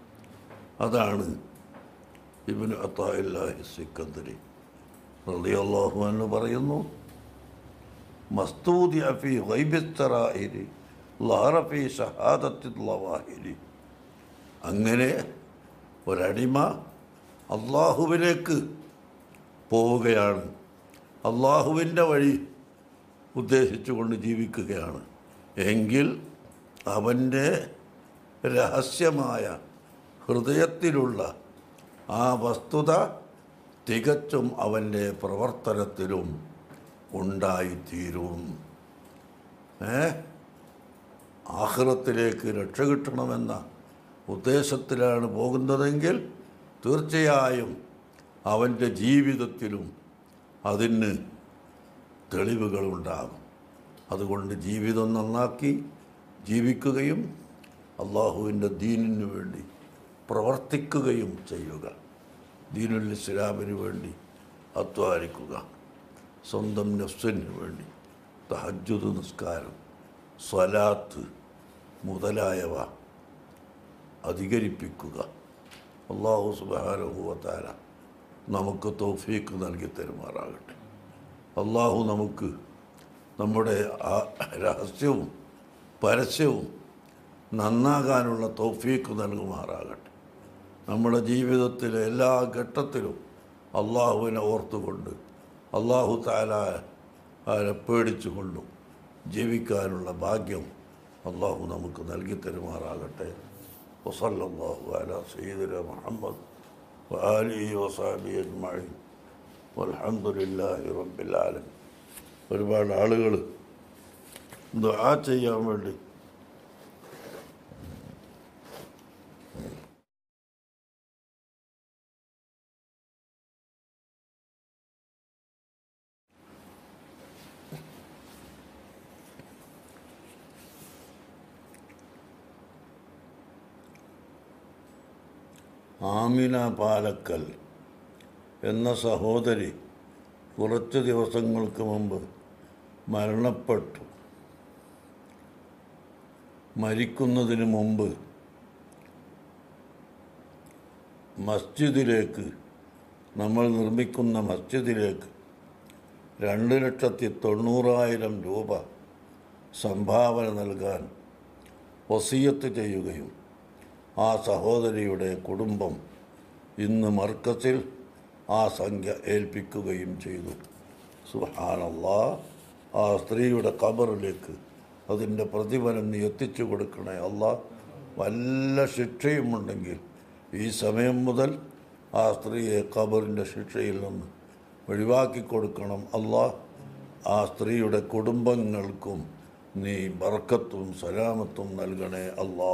അതാണ് ഇബിന് അത്തായില്ലാഹി സിക്കന്ദരി റളിയല്ലാഹു എന്ന് പറയുന്നു മസ്തൂദി അഫി വൈബിസ്തറാഹിരി ലാറഫി ഷഹാദത്തി ലവാഹിരി അങ്ങനെ ഒരടിമ അള്ളാഹുവിലേക്ക് പോവുകയാണ് അള്ളാഹുവിൻ്റെ വഴി ഉദ്ദേശിച്ചുകൊണ്ട് ജീവിക്കുകയാണ് എങ്കിൽ അവൻ്റെ രഹസ്യമായ ഹൃദയത്തിലുള്ള ആ വസ്തുത തികച്ചും അവൻ്റെ പ്രവർത്തനത്തിലും ഉണ്ടായിത്തീരും ഏ ആഹ്റത്തിലേക്ക് രക്ഷ കിട്ടണമെന്ന ഉദ്ദേശത്തിലാണ് പോകുന്നതെങ്കിൽ തീർച്ചയായും അവൻ്റെ ജീവിതത്തിലും അതിന് തെളിവുകളുണ്ടാകും അതുകൊണ്ട് ജീവിതം നന്നാക്കി ജീവിക്കുകയും അള്ളാഹുവിൻ്റെ ദീനിനു വേണ്ടി പ്രവർത്തിക്കുകയും ചെയ്യുക ദീനുൽ ഇസ്ലാമിന് വേണ്ടി അധ്വാനിക്കുക സ്വന്തം നഫ്സിന് വേണ്ടി തഹജ്ജുദ് നിസ്കാരം സ്വലാത്ത് മുതലായവ അധികരിപ്പിക്കുക അള്ളാഹു സുബാനുഭവത്താര നമുക്ക് തൗഫീക്ക് നൽകി തരുമാറാകട്ടെ അള്ളാഹു നമുക്ക് നമ്മുടെ ആ രഹസ്യവും പരസ്യവും നന്നാകാനുള്ള തൗഫീക്ക് നൽകുമാറാകട്ടെ നമ്മുടെ ജീവിതത്തിലെ എല്ലാ ഘട്ടത്തിലും അള്ളാഹുവിനെ ഓർത്തുകൊണ്ട് അള്ളാഹു താലാരെ പേടിച്ചുകൊണ്ടും ജീവിക്കാനുള്ള ഭാഗ്യം അള്ളാഹു നമുക്ക് നൽകി തരുമാറാകട്ടെ വസല്ലാഹു അല സയ്യിദുന മുഹമ്മദ് وآله وصحبه أجمعين والحمد لله رب العالمين ഒരുപാട് ആളുകൾ ദുആ ചെയ്യാൻ വേണ്ടി ആമിന പാലക്കൽ എന്ന സഹോദരി കുറച്ച് ദിവസങ്ങൾക്ക് മുമ്പ് മരണപ്പെട്ടു മരിക്കുന്നതിന് മുമ്പ് മസ്ജിദിലേക്ക് നമ്മൾ നിർമ്മിക്കുന്ന മസ്ജിദിലേക്ക് രണ്ട് ലക്ഷത്തി തൊണ്ണൂറായിരം രൂപ സംഭാവന നൽകാൻ വസീയത്ത് ചെയ്യുകയും ആ സഹോദരിയുടെ കുടുംബം ഇന്ന് മർക്കസിൽ ആ സംഖ്യ ഏൽപ്പിക്കുകയും ചെയ്തു സുഹാനല്ലാ ആ സ്ത്രീയുടെ കബറിലേക്ക് അതിൻ്റെ പ്രതിഫലം നീ എത്തിച്ചു കൊടുക്കണേ അല്ല വല്ല ശിക്ഷയുമുണ്ടെങ്കിൽ ഈ സമയം മുതൽ ആ സ്ത്രീയെ കബറിൻ്റെ ശിക്ഷയിൽ നിന്ന് ഒഴിവാക്കി കൊടുക്കണം അല്ല ആ സ്ത്രീയുടെ കുടുംബങ്ങൾക്കും നീ ബർക്കത്തും സലാമത്തും നൽകണേ അല്ലാ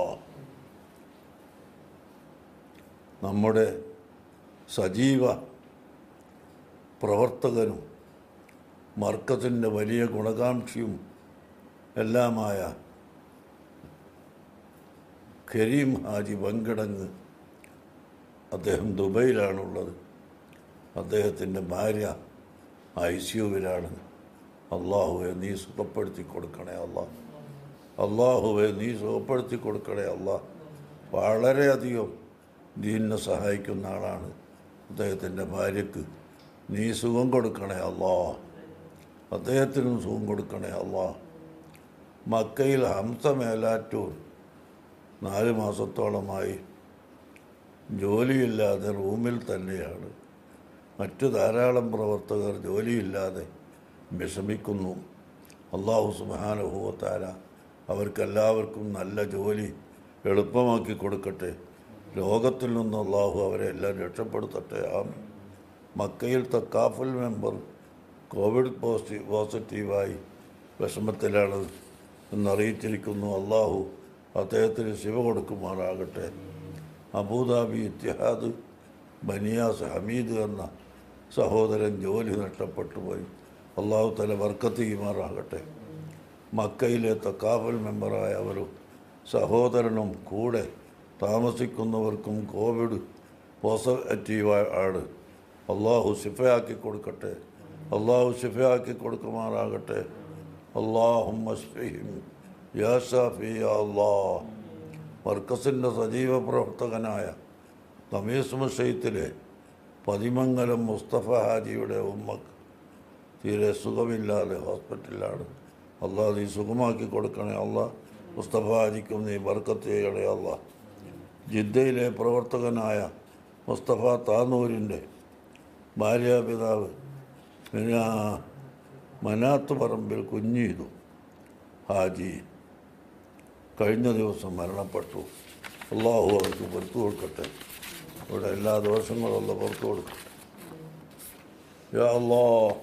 നമ്മുടെ സജീവ പ്രവർത്തകനും മർക്കത്തിൻ്റെ വലിയ ഗുണകാംക്ഷിയും എല്ലാമായ കരീം ഹാജി വങ്കടങ്ങ് അദ്ദേഹം ദുബൈയിലാണുള്ളത് അദ്ദേഹത്തിൻ്റെ ഭാര്യ ഐ സിയുവിലാണ് അള്ളാഹുവെ നീ സുഖപ്പെടുത്തി കൊടുക്കണേ അള്ളാഹ് അള്ളാഹുവെ നീ സുഖപ്പെടുത്തി കൊടുക്കണേ അള്ളാഹ് വളരെയധികം ദീനിനെ സഹായിക്കുന്ന ആളാണ് അദ്ദേഹത്തിൻ്റെ ഭാര്യയ്ക്ക് നീ സുഖം കൊടുക്കണേ അള്ളാ അദ്ദേഹത്തിനും സുഖം കൊടുക്കണേ അള്ളാ മക്കയിൽ ഹംസ മേലാറ്റൂർ നാല് മാസത്തോളമായി ജോലിയില്ലാതെ റൂമിൽ തന്നെയാണ് മറ്റു ധാരാളം പ്രവർത്തകർ ജോലിയില്ലാതെ വിഷമിക്കുന്നു അള്ളാഹു സുബാനുഭവത്താര അവർക്കെല്ലാവർക്കും നല്ല ജോലി എളുപ്പമാക്കി കൊടുക്കട്ടെ ലോകത്തിൽ നിന്ന് അള്ളാഹു അവരെ എല്ലാം രക്ഷപ്പെടുത്തട്ടെ ആ മക്കയിൽ തക്കാഫുൽ മെമ്പർ കോവിഡ് പോസിറ്റീവ് പോസിറ്റീവായി വിഷമത്തിലാണ് എന്നറിയിച്ചിരിക്കുന്നു അള്ളാഹു അദ്ദേഹത്തിന് ശിവ കൊടുക്കുമാറാകട്ടെ അബൂദാബി ഇത്തിഹാദ് ബനിയാസ് ഹമീദ് എന്ന സഹോദരൻ ജോലി നഷ്ടപ്പെട്ടു പോയി അള്ളാഹു തല വർക്കത്ത് ചെയ്യുമാറാകട്ടെ മക്കയിലെ തക്കാഫൽ മെമ്പറായ ഒരു സഹോദരനും കൂടെ താമസിക്കുന്നവർക്കും കോവിഡ് പോസിറ്റീവ് ആണ് അള്ളാഹു ശിഫയാക്കി കൊടുക്കട്ടെ അള്ളാഹു ശിഫയാക്കി കൊടുക്കുമാറാകട്ടെ അള്ളാഹും യാ ഷാഫി യാ അള്ളാഹ് മർക്കസിൻ്റെ സജീവ പ്രവർത്തകനായ തമീസ് മുഷൈത്തിലെ പതിമംഗലം മുസ്തഫ ഹാജിയുടെ ഉമ്മക്ക് തീരെ സുഖമില്ലാതെ ഹോസ്പിറ്റലിലാണ് അള്ളാഹ് നീ സുഖമാക്കി കൊടുക്കണേ അള്ളാഹ് മുസ്തഫ ഹാജിക്കും നീ ബർക്കത്ത് ചെയ്യണേ അള്ളാഹ് ജിദ്ദയിലെ പ്രവർത്തകനായ മുസ്തഫ താനൂരിൻ്റെ ഭാര്യാപിതാവ് പിന്നെ മനാത്ത് പറമ്പിൽ കുഞ്ഞീതു ഹാജി കഴിഞ്ഞ ദിവസം മരണപ്പെട്ടു അള്ളാഹു അവർക്ക് പുറത്തു കൊടുക്കട്ടെ ഇവിടെ എല്ലാ ദോഷങ്ങളുള്ള പുറത്തു കൊടുക്കട്ടെ യാ അള്ളാ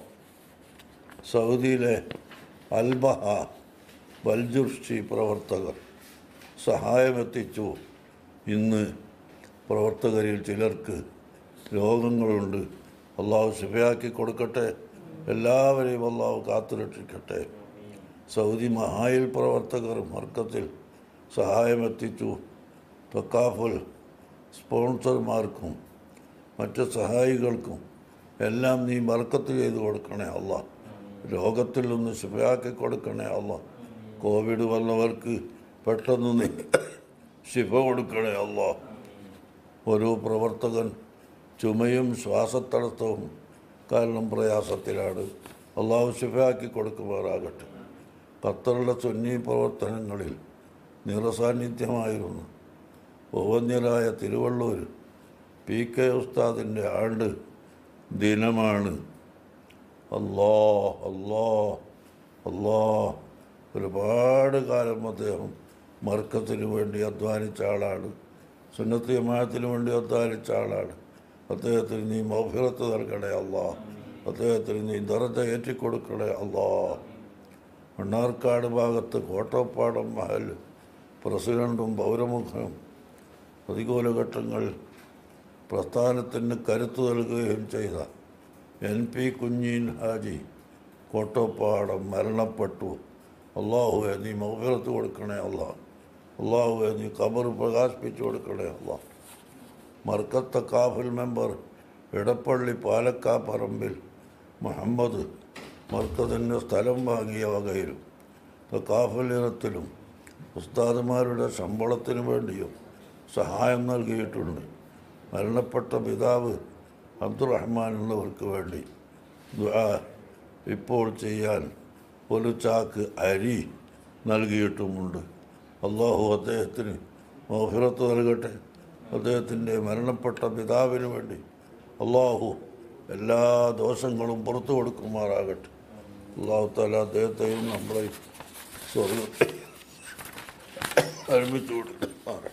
സൗദിയിലെ അൽബഹ ബൽജുർഷി പ്രവർത്തകർ സഹായമെത്തിച്ചു ഇന്ന് പ്രവർത്തകരിൽ ചിലർക്ക് രോഗങ്ങളുണ്ട് അള്ളാഹു ശിഫയാക്കി കൊടുക്കട്ടെ എല്ലാവരെയും അള്ളാഹു കാത്തുരക്ഷിക്കട്ടെ സൗദി മഹായിൽ പ്രവർത്തകർ മർക്കത്തിൽ സഹായമെത്തിച്ചു തക്കാഫുൽ സ്പോൺസർമാർക്കും മറ്റ് സഹായികൾക്കും എല്ലാം നീ ബർക്കത്ത് ചെയ്ത് കൊടുക്കണേ അല്ല രോഗത്തിൽ നിന്ന് ശിഫയാക്കി കൊടുക്കണേ അല്ല കോവിഡ് വന്നവർക്ക് പെട്ടെന്ന് നീ ശിഫ കൊടുക്കണേ അല്ല ഒരു പ്രവർത്തകൻ ചുമയും ശ്വാസത്തടസ്സവും കാരണം പ്രയാസത്തിലാണ് അള്ളാഹു ശിഫയാക്കി കൊടുക്കുമാറാകട്ടെ ഖത്തറിലെ സുന്നി പ്രവർത്തനങ്ങളിൽ നിറസാന്നിധ്യമായിരുന്നു ബഹുവന്യരായ തിരുവള്ളൂർ പി കെ ഉസ്താദിൻ്റെ ആണ്ട് ദിനമാണ് അല്ലാ അല്ലാ അല്ലാ ഒരുപാട് കാലം അദ്ദേഹം മർക്കത്തിന് വേണ്ടി അധ്വാനിച്ച ആളാണ് സുന്നത്ത് ജമാഅത്തിന് വേണ്ടി അധ്വാനിച്ച ആളാണ് അദ്ദേഹത്തിന് നീ മൗഫിറത്ത് നൽകണേ അല്ലാ അദ്ദേഹത്തിന് നീ ദറജ ഏറ്റിക്കൊടുക്കണേ അല്ലാ മണ്ണാർക്കാട് ഭാഗത്ത് കോട്ടപ്പാടം മഹൽ പ്രസിഡന്റും പൗരമുഖനും പ്രതികൂല ഘട്ടങ്ങൾ പ്രസ്ഥാനത്തിന് കരുത്തു നൽകുകയും ചെയ്ത എൻ പി കുഞ്ഞീൻ ഹാജി കോട്ടപ്പാടം മരണപ്പെട്ടു അള്ളാഹുവെ നീ മൗഫിറത്ത് കൊടുക്കണേ അള്ളാഹ് അള്ളാഹുവെ നീ കബർ പ്രകാശിപ്പിച്ചു കൊടുക്കണേ അള്ളാഹ് മർക്കത്ത കാഫിൽ മെമ്പർ ഇടപ്പള്ളി പാലക്കാ പറമ്പിൽ മുഹമ്മദ് മർക്കതിന് സ്ഥലം വാങ്ങിയ വകയിലും കാഫിൽ ഇനത്തിലും ഉസ്താദുമാരുടെ ശമ്പളത്തിന് വേണ്ടിയും സഹായം നൽകിയിട്ടുണ്ട് മരണപ്പെട്ട പിതാവ് അബ്ദുറഹ്മാൻ എന്നവർക്ക് വേണ്ടി ദുആ ഇപ്പോൾ ചെയ്യാൻ ഒരു ചാക്ക് അരി നൽകിയിട്ടുമുണ്ട് അള്ളാഹു അദ്ദേഹത്തിന് മോഹിറത്ത് നൽകട്ടെ അദ്ദേഹത്തിൻ്റെ മരണപ്പെട്ട പിതാവിന് വേണ്ടി അള്ളാഹു എല്ലാ ദോഷങ്ങളും പുറത്തു കൊടുക്കുമാറാകട്ടെ അള്ളാഹു താല അദ്ദേഹത്തെയും നമ്മളെ സ്വർഗത്തെ ഒരുമിച്ച് കൊടുക്കുമാറാകട്ടെ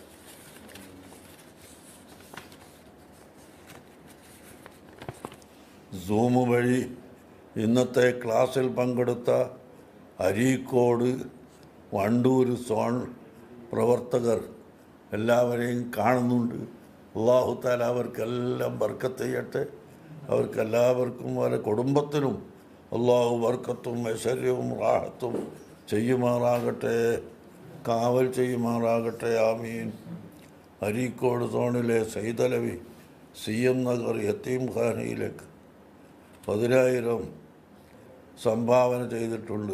സൂം വഴി ഇന്നത്തെ ക്ലാസ്സിൽ പങ്കെടുത്ത അരീക്കോട് വണ്ടൂർ സോൺ പ്രവർത്തകർ എല്ലാവരെയും കാണുന്നുണ്ട് അള്ളാഹു താല അവർക്കെല്ലാം ബർക്കത്ത് ചെയ്യട്ടെ അവർക്കെല്ലാവർക്കും അവരെ കുടുംബത്തിനും അള്ളാഹു ബർക്കത്തും ഐശ്വര്യവും റാഹത്തും ചെയ്യുമാറാകട്ടെ കാവൽ ചെയ്യുമാറാകട്ടെ ആമീൻ അരീക്കോട് സോണിലെ സൈതലവി സി എം നഗർ യത്തീം ഖാനയിലേക്ക് പതിനായിരം സംഭാവന ചെയ്തിട്ടുണ്ട്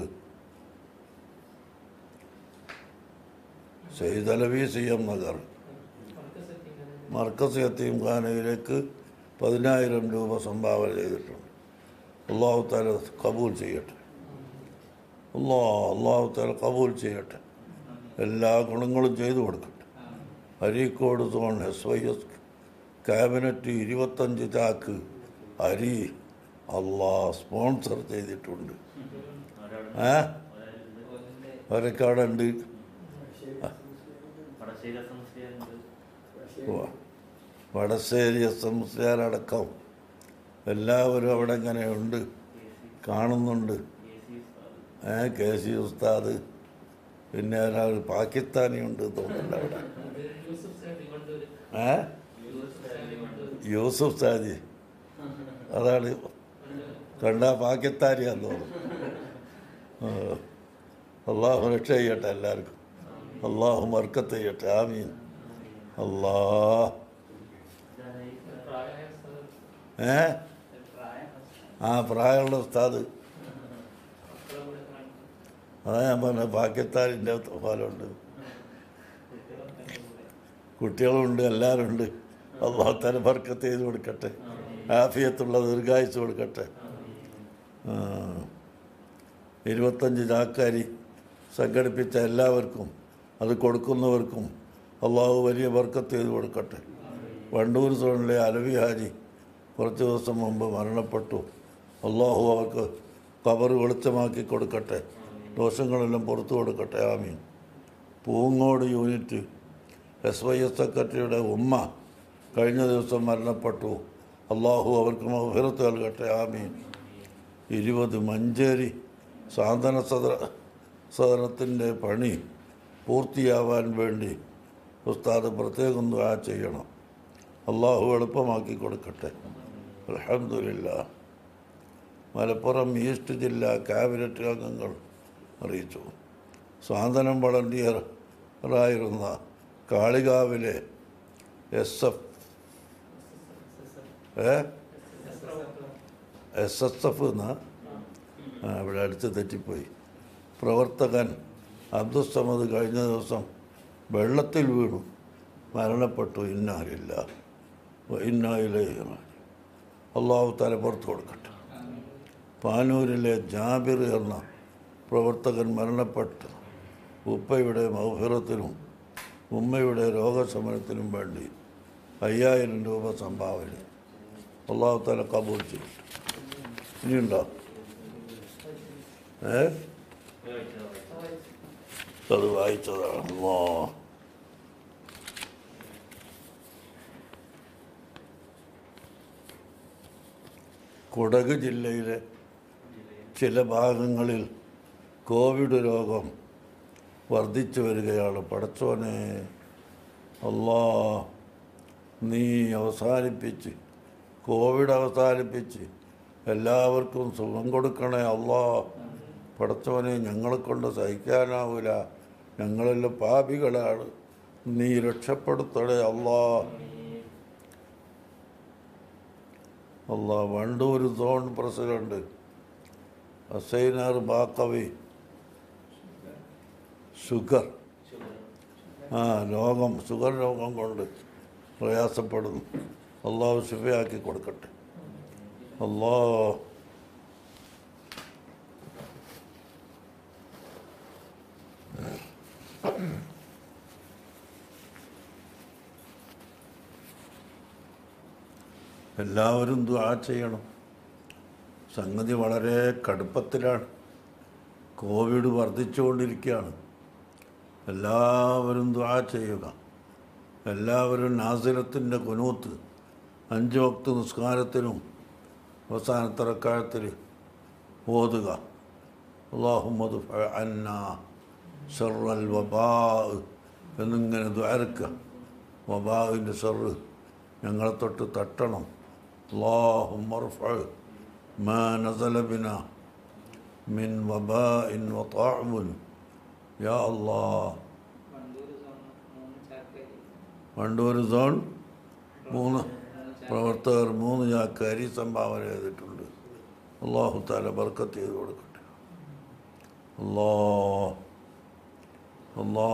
സൈതലവി സി എം നഗർ മർക്കസ് യത്തീം ഖാനയിലേക്ക് പതിനായിരം രൂപ സംഭാവന ചെയ്തിട്ടുണ്ട് അള്ളാഹു താല കബൂൽ ചെയ്യട്ടെ അള്ളാ അള്ളാഹു താല കബൂൽ ചെയ്യട്ടെ എല്ലാ ഗുണങ്ങളും ചെയ്തു കൊടുക്കട്ടെ Areekode zone S Y S cabinet ഇരുപത്തഞ്ച് ചാക്ക് അരി അള്ളാ സ്പോൺസർ ചെയ്തിട്ടുണ്ട് ഏ അവരൊക്കെ അവിടെ ഉണ്ട് വടശ്ശേരി സംസ്ഥയുണ്ട് വ- വടശ്ശേരി എസ് എം സിയാരടക്കം എല്ലാവരും അവിടെ ഇങ്ങനെ ഉണ്ട് കാണുന്നുണ്ട് A C A K C ഉസ്താദ് പിന്നെ ഒരാൾ പാകിസ്ഥാനി ഉണ്ട് തോന്നുന്നില്ല അവിടെ ഏ യൂസുഫ് സാജി അതാണ് കണ്ട പാകിസ്ഥാനിയാന്ന് തോന്നുന്നു ആ. അള്ളാഹു രക്ഷ ചെയ്യട്ടെ എല്ലാവർക്കും അള്ളാഹു മർക്കത്ത് ചെയ്യട്ടെ ആമീൻ അല്ലാ ഏ ആ പ്രായമുള്ള ഉസ്താദ് അതാ ഞാൻ പറഞ്ഞ പാകിസ്ഥാനിൻ്റെ ഫലമുണ്ട് കുട്ടികളുണ്ട് എല്ലാവരും ഉണ്ട് അള്ളാഹു തല ബർക്കത്ത് ചെയ്ത് കൊടുക്കട്ടെ ആഫിയത്തുള്ള ദീർഘായുസ് കൊടുക്കട്ടെ ആ. ഇരുപത്തഞ്ച് ചാക്കാരി സംഘടിപ്പിച്ച എല്ലാവർക്കും അത് കൊടുക്കുന്നവർക്കും അള്ളാഹു വലിയ ബർക്കത്ത് ചെയ്ത് കൊടുക്കട്ടെ വണ്ടൂർ സോണിലെ അലവി ഹാജി കുറച്ച് ദിവസം മുമ്പ് മരണപ്പെട്ടു അള്ളാഹു അവർക്ക് കബർ വെളിച്ചമാക്കി കൊടുക്കട്ടെ ദോഷങ്ങളെല്ലാം പുറത്തു കൊടുക്കട്ടെ ആമീൻ Poongode unit S Y S സെക്രട്ടറിയുടെ ഉമ്മ കഴിഞ്ഞ ദിവസം മരണപ്പെട്ടു അള്ളാഹു അവർക്ക് മഹഫിറത്ത് നൽകട്ടെ ആമീൻ ഇരുപത് മഞ്ചേരി സാന്ത്വന സദ സദനത്തിൻ്റെ പണി പൂർത്തിയാവാൻ വേണ്ടി ഉസ്താദ് പ്രത്യേകം ദുആ ചെയ്യണം അള്ളാഹു എളുപ്പമാക്കി കൊടുക്കട്ടെ അലഹമില്ല മലപ്പുറം ഈസ്റ്റ് ജില്ലാ ക്യാബിനറ്റ് അംഗങ്ങൾ അറിയിച്ചു സ്വാതന്ത്ര്യം വളണ്ടിയറായിരുന്ന കാളികാവിലെ S F A S S F എന്നാ ആ, ഇവിടെ അടുത്ത് തെറ്റിപ്പോയി പ്രവർത്തകൻ അബ്ദുസമദ് കഴിഞ്ഞ ദിവസം വെള്ളത്തിൽ വീണു മരണപ്പെട്ടു ഇന്നാലില്ല ഇന്നായില്ലേ അള്ളാഹു തല പുറത്ത് കൊടുക്കട്ടെ പാനൂരിലെ ജാബിർ എന്ന പ്രവർത്തകൻ മരണപ്പെട്ടു ഉപ്പയുടെ മൗഹിറത്തിനും ഉമ്മയുടെ രോഗശമനത്തിനും വേണ്ടി അയ്യായിരം രൂപ സംഭാവന അള്ളാഹു തല കബൂൽ ചെയ്യും ഇനിയുണ്ടോ ഏ അത് വായിച്ചതാണ് അല്ലാ കുടക് ജില്ലയിലെ ചില ഭാഗങ്ങളിൽ കോവിഡ് രോഗം വർദ്ധിച്ചു വരികയാണ് പടച്ചോനെ അല്ലാ നീ അവസാനിപ്പിച്ച് കോവിഡ് അവസാനിപ്പിച്ച് എല്ലാവർക്കും സുഖം കൊടുക്കണേ അല്ലാ പടച്ചവനെ ഞങ്ങളെ കൊണ്ട് സഹിക്കാനാവില്ല ഞങ്ങളെല്ലാം പാപികളാണ് നീ രക്ഷപ്പെടുത്തണേ Allah Allah Wandoor zone president Hasainar Baqavi sugar ആ രോഗം ഷുഗർ രോഗം കൊണ്ട് പ്രയാസപ്പെടുന്നു അള്ളാഹു ശുഭയാക്കി കൊടുക്കട്ടെ അല്ലാ എല്ലാവരും ദുആ ചെയ്യണം സംഗതി വളരെ കടുപ്പത്തിലാണ് കോവിഡ് വർദ്ധിച്ചുകൊണ്ടിരിക്കുകയാണ് എല്ലാവരും ദുആ ചെയ്യുക എല്ലാവരും നാസിലത്തിൻ്റെ കുനൂത്ത് അഞ്ച് വക്ത് നിസ്കാരത്തിനും അവസാനത്തെ റക്കാഴത്തിൽ ഓതുക അള്ളാഹുമ്മദ് അന്ന ഷർറൽ വബാ എന്നിങ്ങനെ ദ്വാരക്കുക വബാവിൻ്റെ ഷർറ് ഞങ്ങളെ തൊട്ട് തട്ടണം അള്ളാഹുമ്മർഫ മാ നസല ബിന മിൻ വബാഇൻ വതാഅമുൻ യാ അല്ലാഹ് വണ്ടൂർ സോൺ മൂന്ന് പ്രവർത്തകർ മൂന്ന് ചാക്കാരി സംഭാവന ചെയ്തിട്ടുണ്ട് അള്ളാഹു താല ബർക്കത്ത് ചെയ്ത് കൊടുക്കട്ടെ അല്ലാ അല്ലാ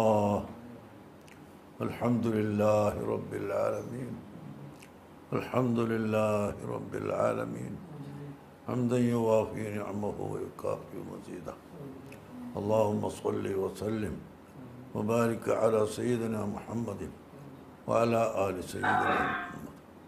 الحمد لله رب العالمين الحمد لله رب العالمين حمدا يوافي نعمه ويكافئ مزيده اللهم صل وسلم وبارك على سيدنا محمد وعلى آل سيدنا محمد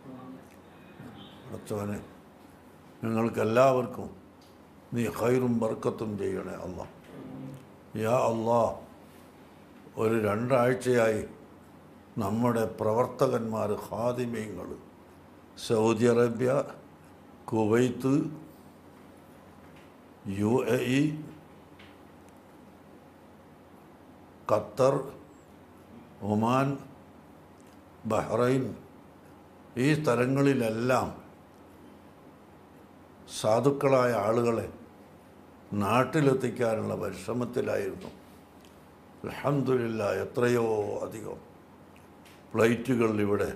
അച്ചവനെ ഞങ്ങൾക്ക് എല്ലാവർക്കും നീ ഖൈറും ബർക്കത്തും ചെയ്യണേ അല്ല യാ അള്ളാ ഒരു രണ്ടാഴ്ചയായി നമ്മുടെ പ്രവർത്തകന്മാർ ഹാദിമീങ്ങൾ Saudi Arabia Kuwait U A E Qatar Oman Bahrain ഈ സ്ഥലങ്ങളിലെല്ലാം സാധുക്കളായ ആളുകളെ നാട്ടിലെത്തിക്കാനുള്ള പരിശ്രമത്തിലായിരുന്നു അലഹമില്ല എത്രയോ അധികം ഫ്ലൈറ്റുകൾ ഇവിടെ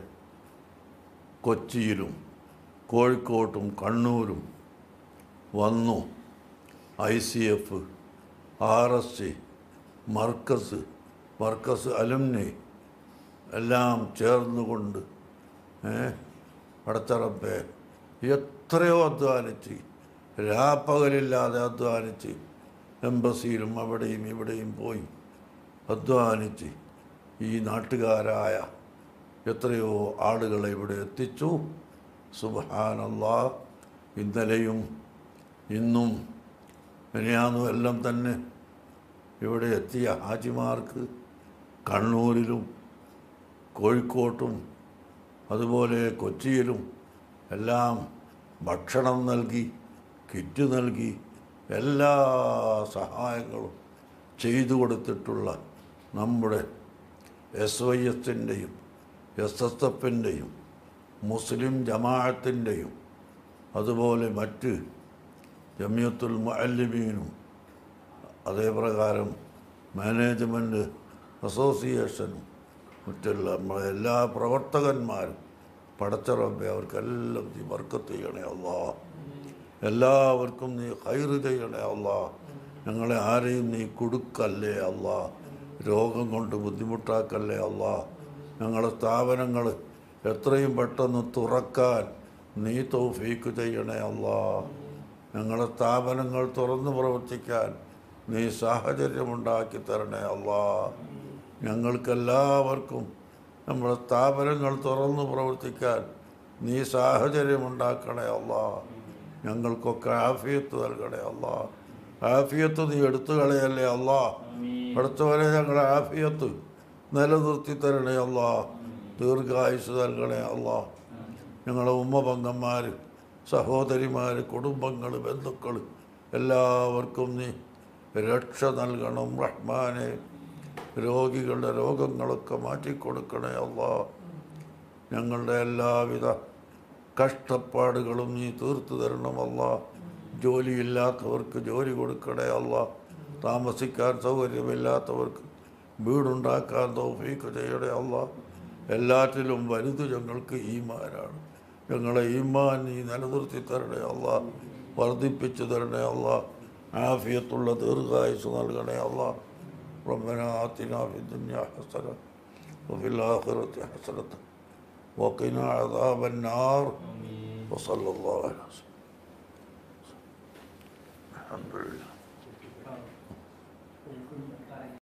കൊച്ചിയിലും കോഴിക്കോട്ടും കണ്ണൂരും വന്നു I C F R S C Markaz Markaz alumni എല്ലാം ചേർന്നുകൊണ്ട് ഏ പടച്ചറപ്പെ എത്രയോ അധ്വാനിച്ച് രാപ്പകലില്ലാതെ അധ്വാനിച്ച് എംബസിയിലും അവിടെയും ഇവിടെയും പോയി അധ്വാനിച്ച് ഈ നാട്ടുകാരായ എത്രയോ ആളുകളെ ഇവിടെ എത്തിച്ചു സുബഹാനല്ലാ ഇന്നലെയും ഇന്നും മിനിയാന്നും എല്ലാം തന്നെ ഇവിടെ എത്തിയ ഹാജിമാർക്ക് കണ്ണൂരിലും കോഴിക്കോട്ടും അതുപോലെ കൊച്ചിയിലും എല്ലാം ഭക്ഷണം നൽകി കിറ്റ് നൽകി എല്ലാ സഹായങ്ങളും ചെയ്തു കൊടുത്തിട്ടുള്ള നമ്മുടെ എസ് വൈ എസിൻ്റെയും എസ് എസ് എഫിൻ്റെയും മുസ്ലിം ജമാഅത്തിൻ്റെയും അതുപോലെ മറ്റ് ജമിയത്തുൽ മുഅല്ലിമീനും അതേപ്രകാരം മാനേജ്മെൻറ്റ് അസോസിയേഷനും മറ്റുള്ള നമ്മളെ എല്ലാ പ്രവർത്തകന്മാരും പടച്ചറബെ അവർക്കെല്ലാം നീ വർക്കത്ത് ചെയ്യണേ അല്ലാ എല്ലാവർക്കും നീ ഹൈറ് ചെയ്യണേ അല്ലാ ഞങ്ങളെ ആരെയും നീ കൊടുക്കല്ലേ അല്ലാ രോഗം കൊണ്ട് ബുദ്ധിമുട്ടാക്കല്ലേ അല്ലാ ഞങ്ങളെ സ്ഥാപനങ്ങൾ എത്രയും പെട്ടെന്ന് തുറക്കാൻ നീ തൗഫീക്ക് ചെയ്യണേ അല്ലാ ഞങ്ങളെ സ്ഥാപനങ്ങൾ തുറന്നു പ്രവർത്തിക്കാൻ നീ സാഹചര്യമുണ്ടാക്കി തരണേ അല്ലാ ഞങ്ങൾക്കെല്ലാവർക്കും നമ്മുടെ സ്ഥാപനങ്ങൾ തുറന്നു പ്രവർത്തിക്കാൻ നീ സാഹചര്യമുണ്ടാക്കണേ അല്ലാ ഞങ്ങൾക്കൊക്കെ ആഫിയത്ത് നൽകണേ അല്ലാ ആഫിയത്ത് നീ എടുത്തു കളയല്ലേ അല്ലാ അടുത്തവരെ ഞങ്ങളുടെ ആഫിയത്ത് നിലനിർത്തി തരണേ അല്ലാ ദീർഘായുസ് നൽകണേ അല്ലാ ഞങ്ങളുടെ ഉമ്മ പങ്കന്മാർ സഹോദരിമാർ കുടുംബങ്ങൾ ബന്ധുക്കൾ എല്ലാവർക്കും നീ രക്ഷ നൽകണം റഹ്മാനെ രോഗികളുടെ രോഗങ്ങളൊക്കെ മാറ്റിക്കൊടുക്കണേ അല്ലാ ഞങ്ങളുടെ എല്ലാവിധ കഷ്ടപ്പാടുകളും നീ തീർത്തു തരണമല്ല ജോലിയില്ലാത്തവർക്ക് ജോലി കൊടുക്കണേ അല്ല താമസിക്കാൻ സൗകര്യമില്ലാത്തവർക്ക് വീടുണ്ടാക്കാൻ തൗഫീക്ക് ചെയ്യണേ അല്ല എല്ലാറ്റിലും വലുത് ഞങ്ങൾക്ക് ഈമാനാണ് ഞങ്ങളെ ഈമാൻ നീ നിലനിർത്തി തരണേ അല്ല വർദ്ധിപ്പിച്ചു തരണേ അല്ല ആഫിയത്തുള്ള ദീർഘായുസ് നൽകണേ അല്ല ربنا آتنا في الدنيا حسنة وفي الآخرة حسنة وقنا عذاب النار وصلى الله على وسلم الحمد لله